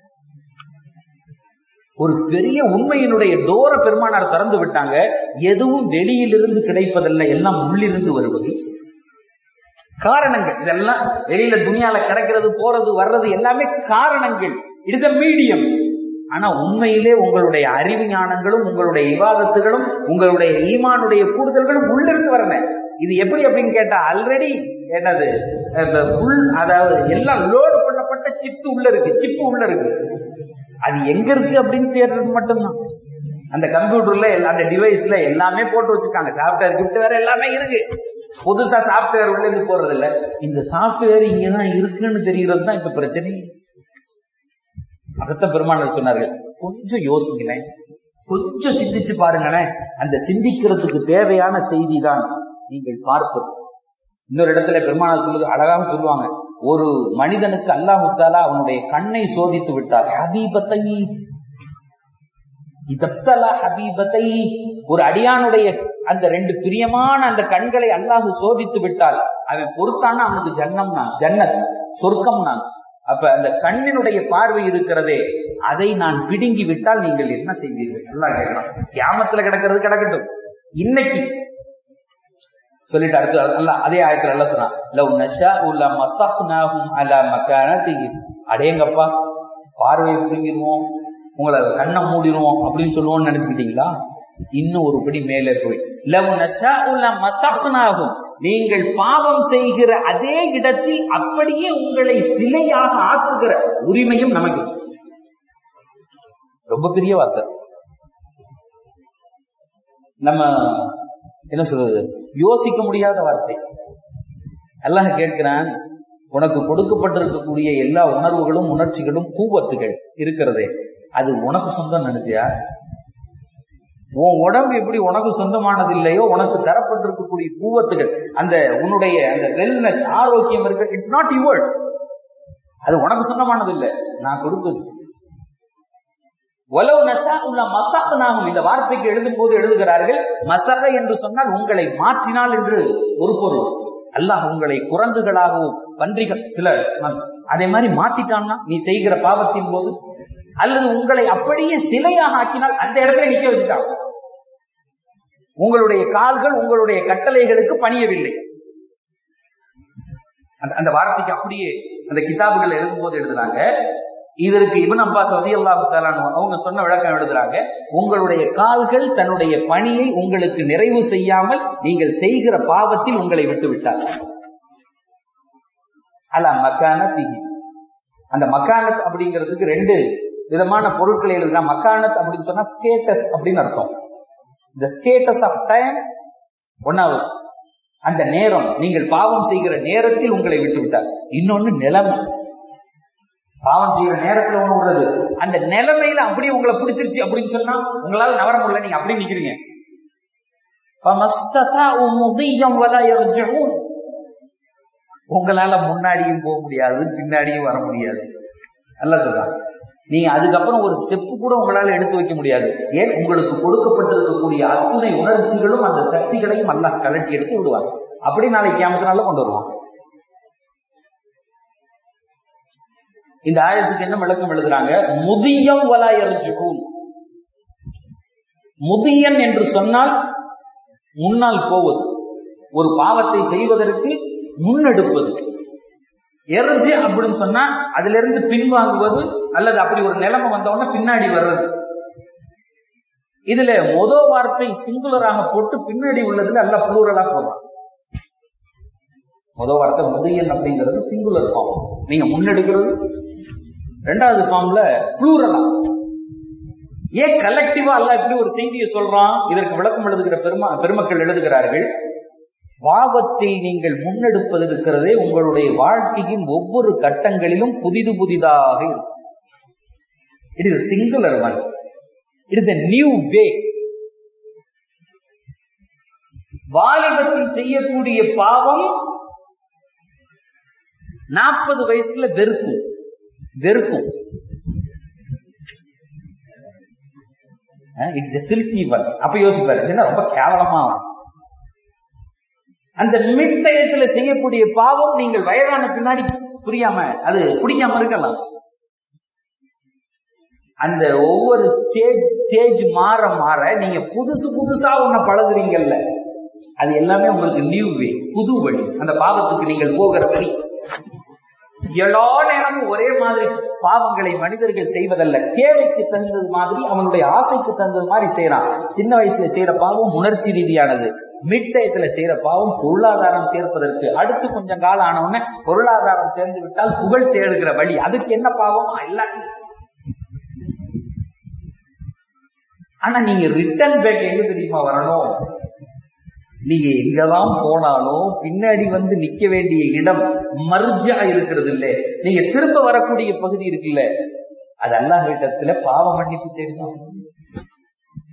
Speaker 2: ஒரு பெரிய உண்மையினுடைய தோர பெருமானார் திறந்து விட்டாங்க எதுவும் வெளியிலிருந்து கிடைப்பதல்ல எல்லாம் உள்ளிருந்து வருவது காரணங்கள் இதெல்லாம் வெளியில துணியால கிடைக்கிறது போறது வர்றது எல்லாமே காரணங்கள் இட் இஸ் அ மீடியம் ஆனா உண்மையிலே உங்களுடைய அறிவு ஞானங்களும் உங்களுடைய விவாதத்துகளும் உங்களுடைய ஈமானுடைய கூடுதல்களும் உள்ளிருந்து வரன இது எப்படி அப்படின்னு கேட்டா ஆல்ரெடி என்னது ஃபுல் அதாவது எல்லாம் லோடு பண்ணப்பட்ட சிப்ஸ் உள்ள இருக்கு சிப்பு உள்ள இருக்கு அது எங்க இருக்கு அப்படின்னு தேடுறது மட்டும்தான் அந்த கம்ப்யூட்டர்ல அந்த டிவைஸ்ல எல்லாமே போட்டு வச்சிருக்காங்க சாஃப்ட்வேர் கிஃப்ட்வேர் எல்லாமே இருக்கு புதுசா சாஃப்ட்வேர் உள்ள இருந்து போறது இல்ல இந்த சாஃப்ட்வேர் இங்கதான் இருக்குன்னு தெரியறது தான் இப்ப பிரச்சனை அதத்த பெருமாள் சொன்னார்கள் கொஞ்சம் யோசிங்களேன் கொஞ்சம் சிந்திச்சு பாருங்களேன் அந்த சிந்திக்கிறதுக்கு தேவையான செய்தி தான் நீங்கள் பார்ப்பது இன்னொரு இடத்துல பெருமானார் சொல்லுது அழகாக சொல்லுவாங்க ஒரு மனிதனுக்கு அல்லாஹு தாலா அவனுடைய கண்ணை சோதித்து விட்டார் ஹபீபத்தை இதப்தலா ஹபீபத்தை ஒரு அடியானுடைய அந்த ரெண்டு பிரியமான அந்த கண்களை அல்லாஹு சோதித்து விட்டால் அவன் பொறுத்தானா அவனுக்கு ஜன்னம் நான் ஜன்னத் சொர்க்கம் நான் அப்ப அந்த கண்ணினுடைய பார்வை இருக்கிறதே அதை நான் பிடுங்கி விட்டால் நீங்கள் என்ன செய்வீர்கள் நல்லா கேட்கலாம் கியாமத்துல கிடக்கிறது கிடக்கட்டும் இன்னைக்கு சொல்லிட்டு அடுத்து அல்ல அதே ஆயத்துல எல்லாம் சொன்னா லவ் நஷா உள்ள மசஹ்னாஹும் அலா மக்கானத்திஹி அடேங்கப்பா பார்வையை பிடுங்கிடுவோம் உங்களை கண்ணை மூடிடுவோம் அப்படின்னு சொல்லுவோம்னு நினைச்சுக்கிட்டீங்களா இன்னும் ஒரு படி மேலே போய் லவ் நஷா உள்ள மசஹ்னாஹும் நீங்கள் பாவம் செய்கிற அதே இடத்தில் அப்படியே உங்களை சிலையாக ஆக்குகிற உரிமையும் நமக்கு ரொம்ப பெரிய வார்த்தை நம்ம என்ன சொல்றது யோசிக்க முடியாத வார்த்தை அல்லாஹ் கேட்கிறான் உனக்கு கொடுக்கப்பட்டிருக்கக்கூடிய எல்லா உணர்வுகளும் உணர்ச்சிகளும் கூவத்துகள் இருக்கிறதே அது உனக்கு சொந்தம் நினைச்சியா உன் உடம்பு எப்படி உனக்கு சொந்தமானது இல்லையோ உனக்கு தரப்பட்டிருக்கக்கூடிய கூவத்துகள் அந்த உன்னுடைய அந்த வெல்னஸ் ஆரோக்கியம் இருக்கு இட்ஸ் நாட் யுவர்ஸ் அது உனக்கு சொந்தமானது இல்லை நான் கொடுத்து வச்சு ஒலவு நசா உள்ள மசகனாகும் இந்த வார்த்தைக்கு எழுதும் போது எழுதுகிறார்கள் மசக என்று சொன்னால் உங்களை மாற்றினால் என்று ஒரு பொருள் அல்லாஹ் உங்களை குரங்குகளாகவும் பன்றிகள் சில அதே மாதிரி மாத்திட்டான்னா நீ செய்கிற பாவத்தின் போது அல்லது உங்களை அப்படியே சிலையாக ஆக்கினால் அந்த இடத்துல நிக்க வச்சுட்டான் உங்களுடைய கால்கள் உங்களுடைய கட்டளைகளுக்கு பணியவில்லை அந்த வார்த்தைக்கு அப்படியே அந்த கிதாபுகள் எழுதும் போது எழுதுனாங்க இதற்கு இவன் அப்பாஸ் ரதி அல்லாஹு அவங்க சொன்ன விளக்கம் எழுதுறாங்க உங்களுடைய கால்கள் தன்னுடைய பணியை உங்களுக்கு நிறைவு செய்யாமல் நீங்கள் செய்கிற பாவத்தில் உங்களை விட்டு விட்டார் அல்ல மக்கான திகி அந்த மக்கானத் அப்படிங்கிறதுக்கு ரெண்டு விதமான பொருட்களை எழுதுனா மக்கானத் அப்படின்னு சொன்னா ஸ்டேட்டஸ் அப்படின்னு அர்த்தம் இந்த ஸ்டேட்டஸ் ஆஃப் டைம் ஒன்னாவது அந்த நேரம் நீங்கள் பாவம் செய்கிற நேரத்தில் உங்களை விட்டு விட்டார் இன்னொன்னு நிலைமை பாவம் செய்யற நேரத்துல ஒண்ணு உள்ளது அந்த நிலைமையில அப்படியே உங்களை பிடிச்சிருச்சு அப்படின்னு சொன்னா உங்களால நவர முடியல நீங்க அப்படியே நிக்கிறீங்க உங்களால முன்னாடியும் போக முடியாது பின்னாடியும் வர முடியாது நல்லதுதான் நீங்க அதுக்கப்புறம் ஒரு ஸ்டெப் கூட உங்களால எடுத்து வைக்க முடியாது ஏன் உங்களுக்கு கொடுக்கப்பட்டிருக்கக்கூடிய அத்துணை உணர்ச்சிகளும் அந்த சக்திகளையும் அல்லாஹ் கலட்டி எடுத்து விடுவாங்க அப்படி நாளைக்கு கேமத்தினால கொண்டு வருவாங்க இந்த ஆயத்துக்கு என்ன விளக்கம் எழுதுறாங்க முதியம் வலாயர்ஜுகும் முதியன் என்று சொன்னால் முன்னால் போவது ஒரு பாவத்தை செய்வதற்கு முன்னெடுப்பது எரிஞ்சு அப்படின்னு சொன்னா அதுல இருந்து பின்வாங்குவது அல்லது அப்படி ஒரு நிலைமை வந்தவொடனே பின்னாடி வர்றது இதுல முத வார்த்தை சிங்குலராக போட்டு பின்னாடி உள்ளதுல அல்ல புளூரலா போடுறான் முத வார்த்தை முதியன் அப்படிங்கிறது சிங்குலர் ஃபார்ம் நீங்க முன்னெடுக்கிறது ரெண்டாவது ஃபார்ம்ல புளூரலா ஏன் கலெக்டிவா அல்ல இப்படி ஒரு செய்தியை சொல்றான் இதற்கு விளக்கம் எழுதுகிற பெருமா பெருமக்கள் எழுதுகிறார்கள் பாவத்தில் நீங்கள் முன்னெடுப்பது இருக்கிறதே உங்களுடைய வாழ்க்கையின் ஒவ்வொரு கட்டங்களிலும் புதிது புதிதாக இருக்கும் it is singular one it is new way வாலிபத்தில் செய்யக்கூடிய பாவம் நாற்பது வயசுல வெறுக்கும் வெறுக்கும் இட்ஸ் ஃபில்தி ஒன் அப்ப யோசிப்பாரு என்ன ரொம்ப கேவலமா அந்த மிட்டயத்துல செய்யக்கூடிய பாவம் நீங்கள் வயதான பின்னாடி புரியாம அது பிடிக்காம இருக்கலாம் அந்த ஒவ்வொரு ஸ்டேஜ் ஸ்டேஜ் மாற மாற நீங்க புதுசு புதுசா ஒன்ன பழகுறீங்கல்ல அது எல்லாமே உங்களுக்கு நியூ வே புது வழி அந்த பாவத்துக்கு நீங்கள் போகிற வழி எல்லா நேரமும் ஒரே மாதிரி பாவங்களை மனிதர்கள் செய்வதல்ல தேவைக்கு தகுந்தது மாதிரி அவனுடைய ஆசைக்கு தகுந்தது மாதிரி செய்யறான் சின்ன வயசுல செய்யற பாவம் உணர்ச்சி ரீதியானது மிட்டயத்துல செய்யற பாவம் பொருளாதாரம் சேர்ப்பதற்கு அடுத்து கொஞ்சம் காலம் ஆனவுடனே பொருளாதாரம் சேர்ந்து விட்டால் புகழ் சேர்கிற வழி அதுக்கு என்ன பாவம் எல்லாம் ஆனா நீங்க ரிட்டர்ன் பேக் எங்க தெரியுமா வரணும் நீங்க எங்கதான் போனாலும் பின்னாடி வந்து நிக்க வேண்டிய இடம் மர்ஜா இருக்கிறது இல்ல நீங்க திரும்ப வரக்கூடிய பகுதி இருக்குல்ல அது அல்லாஹ் இடத்துல பாவ மன்னிப்பு தேடிதான்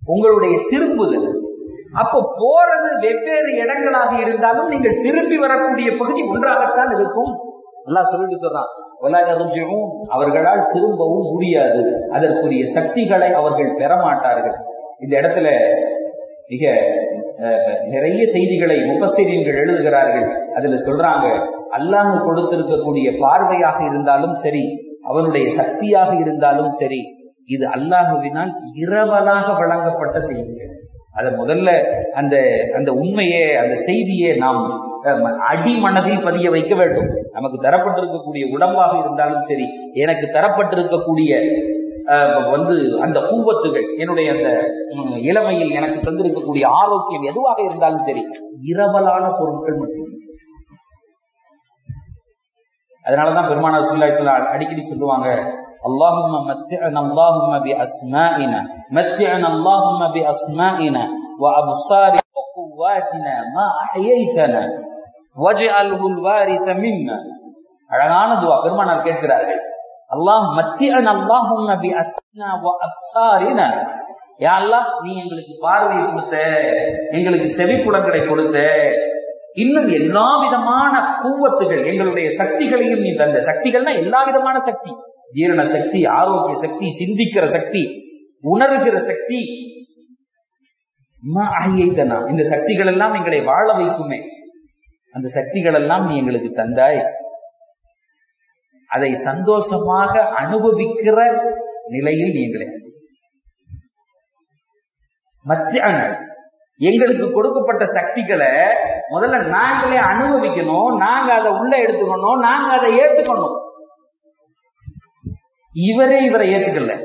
Speaker 2: உங்களுடைய திரும்புதல் அப்போ போறது வெவ்வேறு இடங்களாக இருந்தாலும் நீங்கள் திரும்பி வரக்கூடிய பகுதி ஒன்றாகத்தான் இருக்கும் எல்லாம் சொல்லிட்டு சொல்றான் உலகறிஞ்சும் அவர்களால் திரும்பவும் முடியாது அதற்குரிய சக்திகளை அவர்கள் பெற மாட்டார்கள் இந்த இடத்துல மிக அஹ், நிறைய செய்திகளை முப்பசிரியர்கள் எழுதுகிறார்கள் அதுல சொல்றாங்க அல்லாஹ் கொடுத்திருக்கக்கூடிய பார்வையாக இருந்தாலும் சரி அவனுடைய சக்தியாக இருந்தாலும் சரி இது அல்லாஹுவினால் இரவலாக வழங்கப்பட்ட செய்திகள் அத முதல்ல அந்த அந்த உண்மையே அந்த செய்தியே நாம் அஹ், அடிமனதில் பதிய வைக்க வேண்டும் நமக்கு தரப்பட்டிருக்கக்கூடிய உடம்பாக இருந்தாலும் சரி எனக்கு தரப்பட்டிருக்கக்கூடிய அஹ், வந்து அந்த பூவத்துகள் என்னுடைய அந்த ம், இளமையில் எனக்கு தந்திருக்கக்கூடிய ஆரோக்கியம் எதுவாக இருந்தாலும் சரி இரவலான பொருட்கள் மட்டும் அதனாலதான் பெருமானார் சுல்லா அடிக்கடி சொல்லுவாங்க اللهم متعنا اللهم بأسمائنا متعنا اللهم بأسمائنا وأبصارنا وقواتنا ما أحييتنا واجعله الوارث منا அழகான துவா பெருமானார் கேட்கிறார்கள் அல்லாஹ் மத்தியன் அல்லாஹும் நபி அஸ்னா வ அப்சாரினா யா அல்லாஹ் நீ எங்களுக்கு பார்வையை கொடுத்த எங்களுக்கு செவிப்புலங்களை கொடுத்த இன்னும் எல்லா விதமான கூவத்துகள் எங்களுடைய சக்திகளையும் நீ தந்த சக்திகள்னா எல்லா விதமான சக்தி ஜீரண சக்தி ஆரோக்கிய சக்தி சிந்திக்கிற சக்தி உணர்கிற சக்தி மா அஹ்யைதனா. இந்த சக்திகள் எல்லாம் எங்களை வாழ வைக்குமே அந்த சக்திகள் எல்லாம் நீ எங்களுக்கு தந்தாய் அதை சந்தோஷமாக அனுபவிக்கிற நிலையில் நீ எங்களை மத்தியான எங்களுக்கு கொடுக்கப்பட்ட சக்திகளை முதல்ல நாங்களே அனுபவிக்கணும் நாங்க அதை உள்ள எடுத்துக்கணும் நாங்க அதை ஏத்துக்கணும் இவரே இவரை ஏத்துக்கல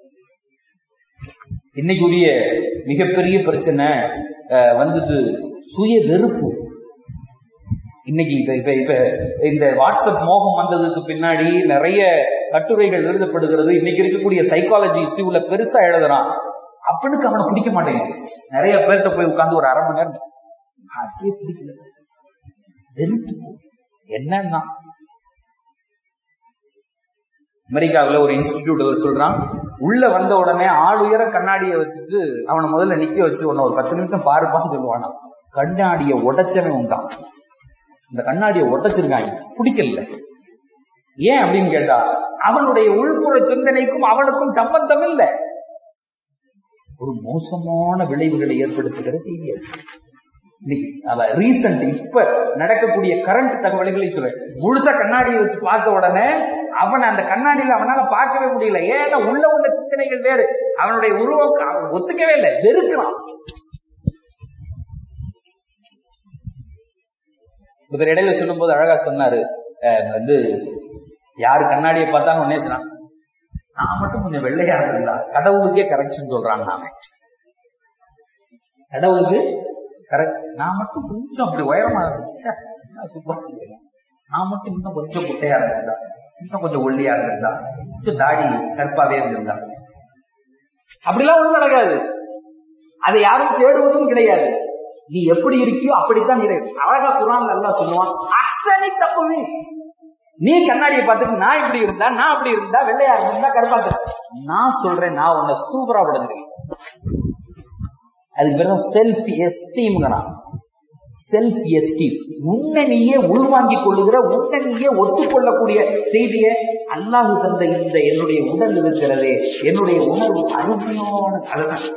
Speaker 2: இன்னைக்குரிய மிகப்பெரிய பிரச்சனை அஹ், வந்துட்டு சுய வெறுப்பு இன்னைக்கு இப்ப இப்ப இப்ப இந்த வாட்ஸ்அப் மோகம் வந்ததுக்கு பின்னாடி நிறைய கட்டுரைகள் எழுதப்படுகிறது இன்னைக்கு இருக்கக்கூடிய சைக்காலஜி இஷ்யூல பெருசா எழுதுறான் அவனுக்கு அவனை பிடிக்க மாட்டேங்குது நிறைய பேர்கிட்ட போய் உட்கார்ந்து ஒரு அரை மணி நேரம் அப்படியே பிடிக்கல வெறுத்து போ. என்னன்னா அமெரிக்காவுல ஒரு இன்ஸ்டிடியூட்ல சொல்றான் உள்ள வந்த உடனே ஆள் உயர கண்ணாடியை வச்சுட்டு அவனை முதல்ல நிக்க வச்சு உன்னை ஒரு பத்து நிமிஷம் பாருப்பான்னு சொல்லுவானா கண்ணாடியை உடைச்சவன் உண்டான் இந்த கண்ணாடியை உடைச்சிருக்காங்க பிடிக்கல ஏன் அப்படின்னு கேட்டா அவனுடைய உள்புற சிந்தனைக்கும் அவனுக்கும் சம்பந்தம் இல்லை ஒரு மோசமான விளைவுகளை ஏற்படுத்துகிற செய்தி அது இன்னைக்கு அதான் ரீசன்ட் இப்ப நடக்கக்கூடிய கரண்ட் தகவல்களை சொல்றேன் முழுசா கண்ணாடியை வச்சு பார்த்த உடனே அவன் அந்த கண்ணாடியில அவனால பார்க்கவே முடியல ஏன்னா உள்ள உள்ள சிந்தனைகள் வேறு அவனுடைய உருவம் அவன் ஒத்துக்கவே இல்லை வெறுக்கிறான் ஒருத்தர் இடையில சொல்லும்போது அழகா சொன்னாரு அஹ் வந்து யாரு கண்ணாடியை பார்த்தாங்க உடனே சொன்னான் நான் மட்டும் கொஞ்சம் வெள்ளையா இருந்தா கடவுளுக்கே கரெக்ஷன் சொல்றான் நாம கடவுளுக்கு கரெக்ட் நான் மட்டும் கொஞ்சம் அப்படி உயரமா இருந்தேன் சூப்பரா இருக்கு. நான் மட்டும் இன்னும் கொஞ்சம் குட்டையா இருந்திருந்தா இன்னும் கொஞ்சம் ஒல்லியா இருந்திருந்தா கொஞ்சம் தாடி கருப்பாவே இருந்திருந்தா அப்படிலாம் ஒண்ணும் நடக்காது அதை யாரும் தேடுவதும் கிடையாது நீ எப்படி இருக்கியோ அப்படித்தான் இரு அழகா குரான் நல்லா சொல்லுவான் அசனி தப்புவி நீ கண்ணாடியை பார்த்துட்டு நான் இப்படி இருந்தா நான் அப்படி இருந்தா வெள்ளையா இருந்தா கருப்பா இருந்தா. நான் சொல்றேன் நான் உன்னை சூப்பரா உடஞ்சிருக்கேன் அதுக்கு பேர் தான் செல்ஃப் எஸ்டீம்ங்கிறான் செல்ஃப் எஸ்டீம் உன்னை நீயே உள்வாங்கிக் கொள்ளுகிற உன்னை நீயே ஒத்துக்கொள்ளக்கூடிய செய்தியை அல்லாஹ் தந்த இந்த என்னுடைய உடல் இருக்கிறதே என்னுடைய உணர்வு அருமையான அதுதான்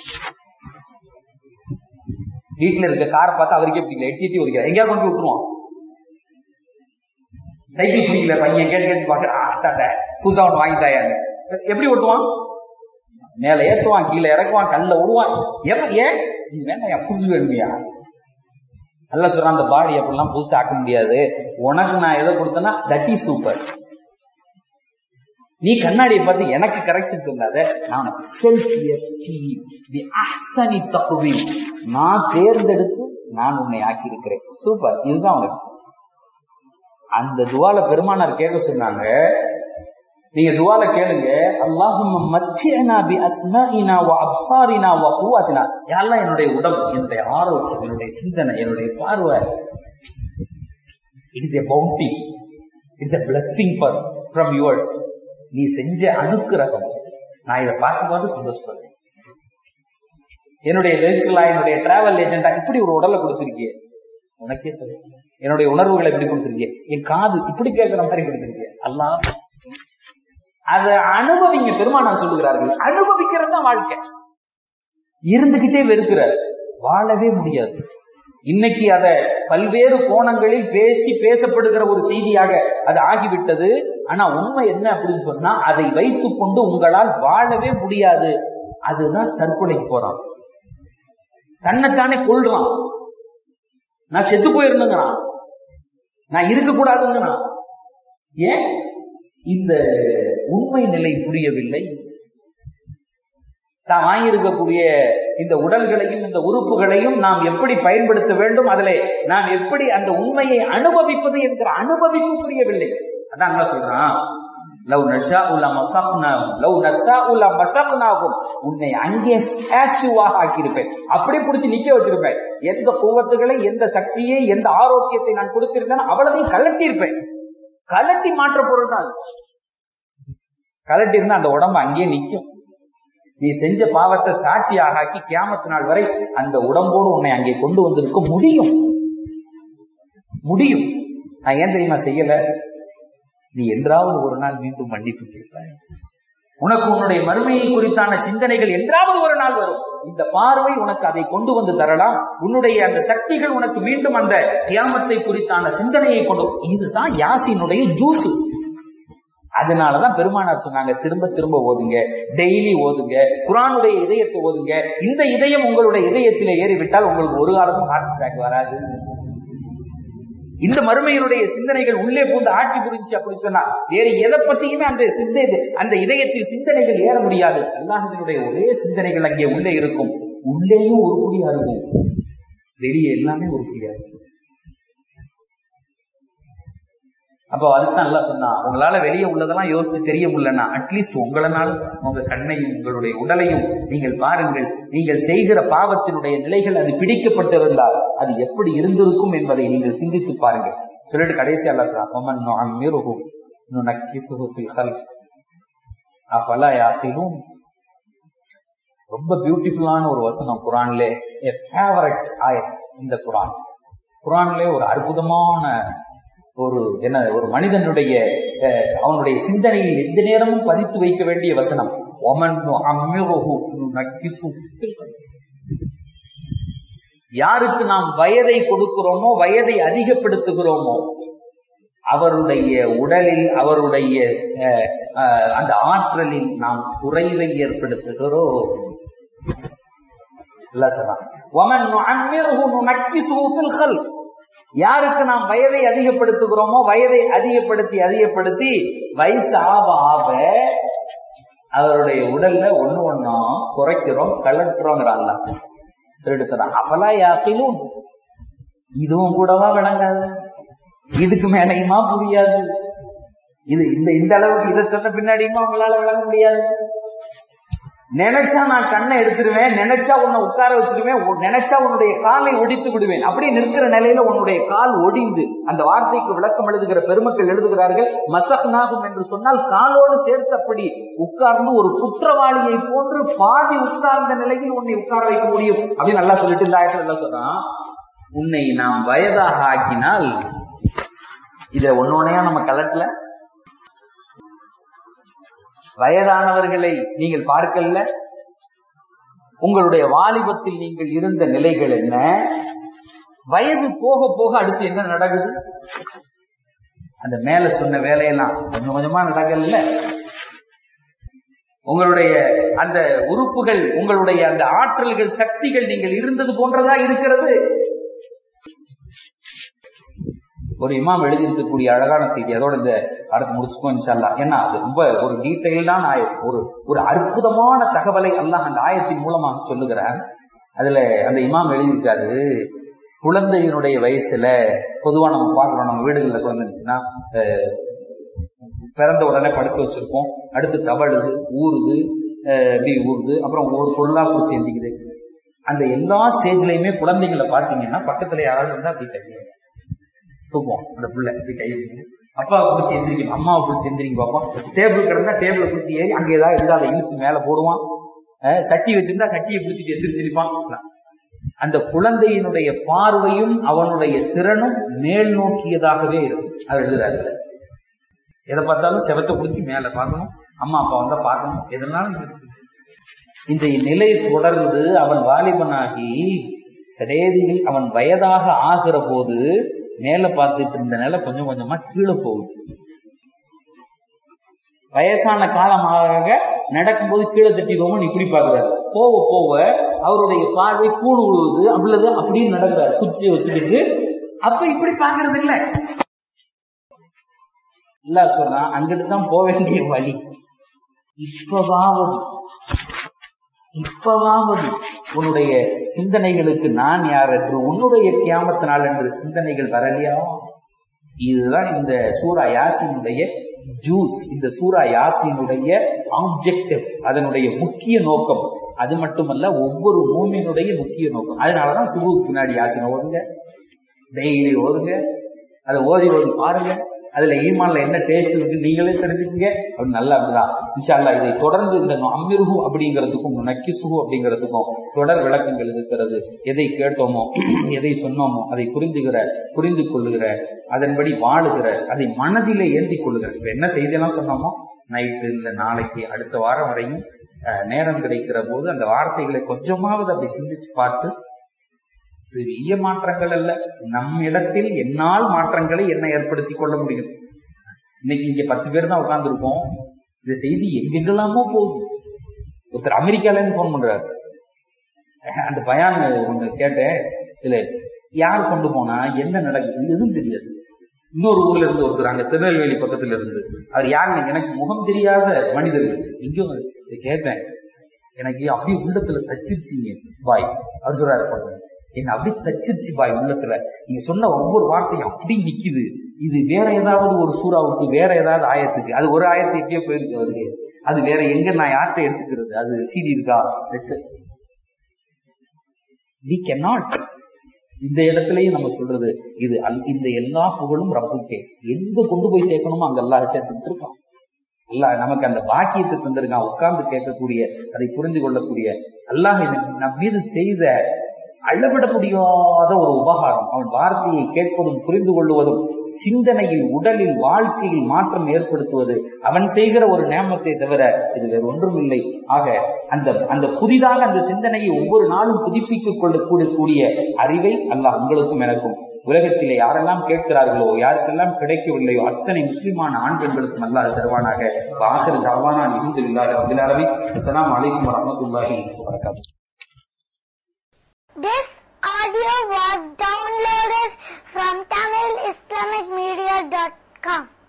Speaker 2: வீட்டுல இருக்க காரை பார்த்தா அவருக்கே பிடிக்கல எட்டி எட்டி ஒதுக்கல எங்கேயா கொண்டு போய் விட்டுருவான் சைக்கிள் பிடிக்கல பையன் கேட்டு கேட்டு பார்க்க புதுசா ஒன்று வாங்கிட்டாயான்னு எப்படி ஓட்டுவான் மேல ஏத்துவான் கீழே இறக்குவான் கல்ல விடுவான் எப்ப ஏன் இது வேணா என் புதுசு வேணுமியா நல்லா சொல்றான் அந்த பாடி அப்படிலாம் புதுசா ஆக்க முடியாது உனக்கு நான் எதை கொடுத்தேன்னா தட் இஸ் சூப்பர் நீ கண்ணாடியை பார்த்து எனக்கு கரெக்ஷன் சொல்லாத நான் செல்ஃப் எஸ்டீம் தி அஹ்சனி தகுவி நான் தேர்ந்தெடுத்து நான் உன்னை ஆக்கி இருக்கிறேன் சூப்பர் இதுதான் உனக்கு அந்த துவால பெருமானார் கேட்க சொன்னாங்க நீங்க துவால கேளுங்க அல்லாஹும்ம மத்தியனா பி அஸ்மாஇனா வ அப்சாரினா வ குவாத்தினா யாரெல்லாம் என்னுடைய உடம்பு என்னுடைய ஆரோக்கியம் என்னுடைய சிந்தனை என்னுடைய பார்வை it is a bounty it's a blessing for from yours நீ செஞ்ச அனுக்கிரகம் நான் இதை பார்க்கும்போது சந்தோஷப்படுறேன் என்னுடைய வெஹிக்கிளா என்னுடைய டிராவல் ஏஜென்டா இப்படி ஒரு உடலை கொடுத்திருக்கிய உனக்கே சொல்லு என்னுடைய உணர்வுகளை இப்படி கொடுத்திருக்கிய என் காது இப்படி கேட்கிற மாதிரி கொடுத்திருக்கிய அல்லாஹ் அதை அனுபவிங்க பெருமானார் சொல்லுகிறார்கள் அனுபவிக்கிறது தான் வாழ்க்கை இருந்துகிட்டே வெறுக்கிறார் வாழவே முடியாது இன்னைக்கு அத பல்வேறு கோணங்களில் பேசி பேசப்படுகிற ஒரு செய்தியாக அது ஆகிவிட்டது ஆனா உண்மை என்ன அப்படின்னு சொன்னா அதை வைத்துக் கொண்டு உங்களால் வாழவே முடியாது அதுதான் தற்கொலைக்கு போறான் தன்னைத்தானே கொள்றான் நான் செத்து போயிருந்துங்கிறான் நான் இருக்கக்கூடாதுங்கிறான் ஏன் இந்த உண்மை நிலை புரியவில்லை தான் வாங்கியிருக்கக்கூடிய இந்த உடல்களையும் இந்த உறுப்புகளையும் நாம் எப்படி பயன்படுத்த வேண்டும் அதிலே நாம் எப்படி அந்த உண்மையை அனுபவிப்பது என்கிற அனுபவிப்பு புரியவில்லை அதான் அங்க சொல்றான் லவ் நஷா உலா மசக்னாகும் லவ் நஷா உலா மசக்னாகும் உன்னை அங்கே ஸ்டாச்சுவாக ஆக்கியிருப்பேன் அப்படி பிடிச்சி நிக்க வச்சிருப்பேன் எந்த குவத்துகளை எந்த சக்தியை எந்த ஆரோக்கியத்தை நான் கொடுத்திருந்தேன் அவ்வளவையும் கலட்டியிருப்பேன் கலட்டி மாற்ற பொருள் தான் கலட்டி இருந்தா அந்த உடம்பு அங்கேயே நிற்கும் நீ செஞ்ச பாவத்தை சாட்சியாக ஆக்கி கியாமத்து நாள் வரை அந்த உடம்போடு உன்னை அங்கே கொண்டு வந்திருக்க முடியும் முடியும் நான் ஏன் தெரியுமா செய்யல நீ என்றாவது ஒரு நாள் மீண்டும் மன்னிப்பு கேட்பாய் உனக்கு உன்னுடைய மறுமையை குறித்தான சிந்தனைகள் என்றாவது ஒரு நாள் வரும் இந்த பார்வை உனக்கு அதை கொண்டு வந்து தரலாம் உன்னுடைய அந்த சக்திகள் உனக்கு மீண்டும் அந்த கியாமத்தை குறித்தான சிந்தனையை கொண்டு இதுதான் யாசினுடைய ஜூஸ் அதனாலதான் பெருமானார் சொன்னாங்க திரும்ப திரும்ப ஓதுங்க டெய்லி ஓதுங்க குரானுடைய இதயத்தை ஓதுங்க இந்த இதயம் உங்களுடைய இதயத்திலே ஏறிவிட்டால் உங்களுக்கு ஒரு காலமும் ஹார்ட் அட்டாக் வராது இந்த மறுமையினுடைய சிந்தனைகள் உள்ளே பூந்து ஆட்சி புரிஞ்சு அப்படின்னு சொன்னா வேற எதை பத்தியுமே அந்த சிந்தை அந்த இதயத்தில் சிந்தனைகள் ஏற முடியாது அல்லாஹினுடைய ஒரே சிந்தனைகள் அங்கே உள்ளே இருக்கும் உள்ளேயும் உருப்படியா இருக்கும் வெளியே எல்லாமே உருப்படியா இருக்கும் அப்போ அதுதான் நல்லா சொன்னா உங்களால வெளியே உள்ளதெல்லாம் யோசிச்சு தெரிய முடியலன்னா அட்லீஸ்ட் உங்களனால உங்க கண்ணையும் உங்களுடைய உடலையும் நீங்கள் பாருங்கள் நீங்கள் செய்கிற பாவத்தினுடைய நிலைகள் அது பிடிக்கப்பட்டிருந்தால் அது எப்படி இருந்திருக்கும் என்பதை நீங்கள் சிந்தித்து பாருங்கள் சொல்லிட்டு கடைசி அல்லா சொல்றான் ரொம்ப பியூட்டிஃபுல்லான ஒரு வசனம் குரான்லே எ ஃபேவரட் ஆயத் இந்த குரான் குரான்லே ஒரு அற்புதமான ஒரு என்ன ஒரு மனிதனுடைய அவனுடைய சிந்தனையில் எந்த நேரமும் பதித்து வைக்க வேண்டிய வசனம் யாருக்கு நாம் வயதை கொடுக்கிறோமோ வயதை அதிகப்படுத்துகிறோமோ அவருடைய உடலில் அவருடைய அந்த ஆற்றலில் நாம் குறைவை ஏற்படுத்துகிறோம் யாருக்கு நாம் வயதை அதிகப்படுத்துகிறோமோ வயதை அதிகப்படுத்தி அதிகப்படுத்தி வயசு ஆவ ஆவ அவருடைய உடல்ல ஒண்ணு ஒன்னும் குறைக்கிறோம் கலட்டுறோங்கிறாங்க சொல்லிட்டு சொன்னாங்க அப்பலா யாத்திலும் இதுவும் கூடவா விளங்காது இதுக்கு மேலையுமா புரியாது இது இந்த இந்த அளவுக்கு இதை சொன்ன பின்னாடியுமா அவங்களால விளங்க முடியாது நினைச்சா நான் கண்ணை எடுத்துருவேன் நினைச்சா உன்னை உட்கார வச்சிருவேன் நினைச்சா உன்னுடைய காலை ஒடித்து விடுவேன் அப்படி நிற்கிற நிலையில உன்னுடைய கால் ஒடிந்து அந்த வார்த்தைக்கு விளக்கம் எழுதுகிற பெருமக்கள் எழுதுகிறார்கள் மசஹ்னாகும் என்று சொன்னால் காலோடு சேர்த்தபடி உட்கார்ந்து ஒரு குற்றவாளியை போன்று பாதி உட்கார்ந்த நிலையில் உன்னை உட்கார வைக்க முடியும் அப்படின்னு நல்லா சொல்லிட்டு இந்த ஆயத்தில் என்ன சொல்றான் உன்னை நாம் வயதாக ஆக்கினால் இத ஒன்னொன்னையா நம்ம கலட்டல வயதானவர்களை நீங்கள் பார்க்கல உங்களுடைய வாலிபத்தில் நீங்கள் இருந்த நிலைகள் என்ன வயது போக போக அடுத்து என்ன நடக்குது அந்த மேல சொன்ன வேலையெல்லாம் கொஞ்சம் கொஞ்சமா நடக்கல உங்களுடைய அந்த உறுப்புகள் உங்களுடைய அந்த ஆற்றல்கள் சக்திகள் நீங்கள் இருந்தது போன்றதா இருக்கிறது ஒரு இமாம் எழுதியிருக்கக்கூடிய அழகான செய்தி அதோட இந்த அடுத்து முடிச்சுக்கோ இன்ஷால்லா ஏன்னா அது ரொம்ப ஒரு டீட்டெயில்டான ஆயம் ஒரு ஒரு அற்புதமான தகவலை அல்லாஹ் அந்த ஆயத்தின் மூலமாக சொல்லுகிறார் அதுல அந்த இமாம் எழுதியிருக்காரு குழந்தையினுடைய வயசுல பொதுவா நம்ம பாக்குறோம் நம்ம வீடுகளில் குழந்தை இருந்துச்சுன்னா பிறந்த உடனே படுக்க வச்சிருப்போம் அடுத்து தவழுது ஊறுது இப்படி ஊறுது அப்புறம் ஒரு பொருளா பிடிச்சி எந்திக்குது அந்த எல்லா ஸ்டேஜ்லயுமே குழந்தைங்களை பார்த்தீங்கன்னா பக்கத்துல யாராவது இருந்தா அப்படி கையை தூக்குவோம் அந்த பிள்ளை இப்படி கையை அப்பாவை பிடிச்சி எந்திரிக்கும் அம்மாவை பிடிச்சி எந்திரிக்கும் பாப்பா டேபிள் கிடந்தா டேபிளை பிடிச்சி ஏறி அங்கே ஏதாவது இருந்தா அதை இழுத்து மேல போடுவான் அஹ் சட்டி வச்சிருந்தா சட்டியை பிடிச்சிட்டு எந்திரிச்சிருப்பான் அந்த குழந்தையினுடைய பார்வையும் அவனுடைய திறனும் மேல் நோக்கியதாகவே இருக்கும் அவர் எழுதுறாரு எதை பார்த்தாலும் செவத்தை பிடிச்சி மேல பார்க்கணும் அம்மா அப்பா வந்தா பார்க்கணும் எதனாலும் இருக்கு. இந்த நிலை தொடர்ந்து அவன் வாலிபனாகி கடைசியில் அவன் வயதாக ஆகிற போது மேல பார்த்துட்டு இருந்த நிலை கொஞ்சம் கொஞ்சமா கீழே போகுது வயசான காலமாக நடக்கும்போது கீழே தட்டிடுவோம் இப்படி பார்க்கிறாரு போக போக அவருடைய பார்வை கூடு விழுவுது அவ்வளவு அப்படியே நடக்கிறார் குச்சியை வச்சுக்கிட்டு அப்ப இப்படி பாக்குறது இல்ல இல்ல சொன்னா அங்கிட்டு தான் போக வேண்டிய வழி இப்பவாவது இப்பவாவது உன்னுடைய சிந்தனைகளுக்கு நான் யார் என்று உன்னுடைய கியாமத்தினால் என்று சிந்தனைகள் வரலையா இதுதான் இந்த சூரா யாசினுடைய ஜூஸ் இந்த சூரா யாசினுடைய ஆப்ஜெக்டிவ் அதனுடைய முக்கிய நோக்கம் அது மட்டுமல்ல ஒவ்வொரு மூமியினுடைய முக்கிய நோக்கம் அதனாலதான் சுபுக்கு பின்னாடி யாசினை ஓதுங்க டெய்லி ஓதுங்க அதை ஓதி ஓதி பாருங்க அதுல ஈமான்ல என்ன டேஸ்ட் இருக்கு நீங்களே தெரிஞ்சுக்கங்க அப்படின்னு நல்லா இருக்குதா இன்ஷா அல்லாஹ் இதை தொடர்ந்து இந்த அமிர்ஹு அப்படிங்கிறதுக்கும் நக்கிசுகு அப்படிங்கிறதுக்கும் தொடர் விளக்கங்கள் இருக்கிறது எதை கேட்டோமோ எதை சொன்னோமோ அதை புரிந்துகிற புரிந்து கொள்ளுகிற அதன்படி வாழுகிற அதை மனதிலே ஏந்தி கொள்ளுகிற இப்ப என்ன செய்தியெல்லாம் சொன்னோமோ நைட்டு இல்ல நாளைக்கு அடுத்த வாரம் வரையும் அஹ், நேரம் கிடைக்கிற போது அந்த வார்த்தைகளை கொஞ்சமாவது அப்படி சிந்திச்சு பார்த்து பெரிய மாற்றங்கள் அல்ல நம் இடத்தில் என்னால் மாற்றங்களை என்ன ஏற்படுத்திக் கொள்ள முடியும் இன்னைக்கு இங்க பத்து பேர் தான் உட்கார்ந்துருக்கோம் இந்த செய்தி எங்கெங்கெல்லாமோ போகுது ஒருத்தர் அமெரிக்கால இருந்து போன் பண்றாரு அந்த பயான் ஒண்ணு கேட்டேன் இதுல யார் கொண்டு போனா என்ன நடக்குது எதுவும் தெரியாது இன்னொரு ஊர்ல இருந்து ஒருத்தர் அங்க திருநெல்வேலி பக்கத்துல இருந்து அவர் யாருன்னு எனக்கு முகம் தெரியாத மனிதர்கள் எங்கேயோ இதை கேட்டேன் எனக்கு அப்படியே உள்ளத்துல தச்சிருச்சிங்க பாய் அவர் சொல்றாரு பாருங்க. என்ன அப்படியே தச்சிருச்சு பாய் உள்ளத்துல நீங்க சொன்ன ஒவ்வொரு வார்த்தையும் அப்படி நிக்குது இது வேற ஏதாவது ஒரு சூறாவுக்கு வேற ஏதாவது ஆயத்துக்கு அது ஒரு ஆயத்து எப்படியோ போயிருக்கு அவருக்கு அது வேற எங்க நான் யார்கிட்ட எடுத்துக்கிறது அது சீடி இருக்கா வி cannot இந்த இடத்துலயும் நம்ம சொல்றது இது அல்- இந்த எல்லா புகழும் ரப்புக்கே எங்க கொண்டு போய் சேர்க்கணுமோ அங்க எல்லாம் சேர்த்துட்டு இருக்கான் அல்லாஹ் நமக்கு அந்த பாக்கியத்தை தந்திருக்கான் உட்கார்ந்து கேட்கக்கூடிய அதை புரிந்து கொள்ளக்கூடிய அல்லாஹ் எனக்கு நம் மீது செய்த அளவிட முடியாத ஒரு உபகாரம் அவன் வார்த்தையை கேட்பதும் புரிந்து கொள்வதும் சிந்தனையில் உடலில் வாழ்க்கையில் மாற்றம் ஏற்படுத்துவது அவன் செய்கிற ஒரு நேமத்தை தவிர இது வேறு ஒன்றும் இல்லை ஆக அந்த அந்த புதிதாக அந்த சிந்தனையை ஒவ்வொரு நாளும் புதுப்பித்துக் கொள்ளக்கூடிய அறிவை அல்லாஹ் உங்களுக்கும் எனக்கும் உலகத்திலே யாரெல்லாம் கேட்கிறார்களோ யாருக்கெல்லாம் கிடைக்கவில்லையோ அத்தனை முஸ்லிமான ஆண் பெண்களுக்கும் அல்லாஹ் தருவானாக ஆசிரியர் தருவானா இருந்து இல்லாத அபில் அரபி அஸ்ஸலாமு அலைக்கும் வரமத்துல்லாஹி வரகாத்து
Speaker 3: This audio was downloaded from TamilIslamicMedia.com.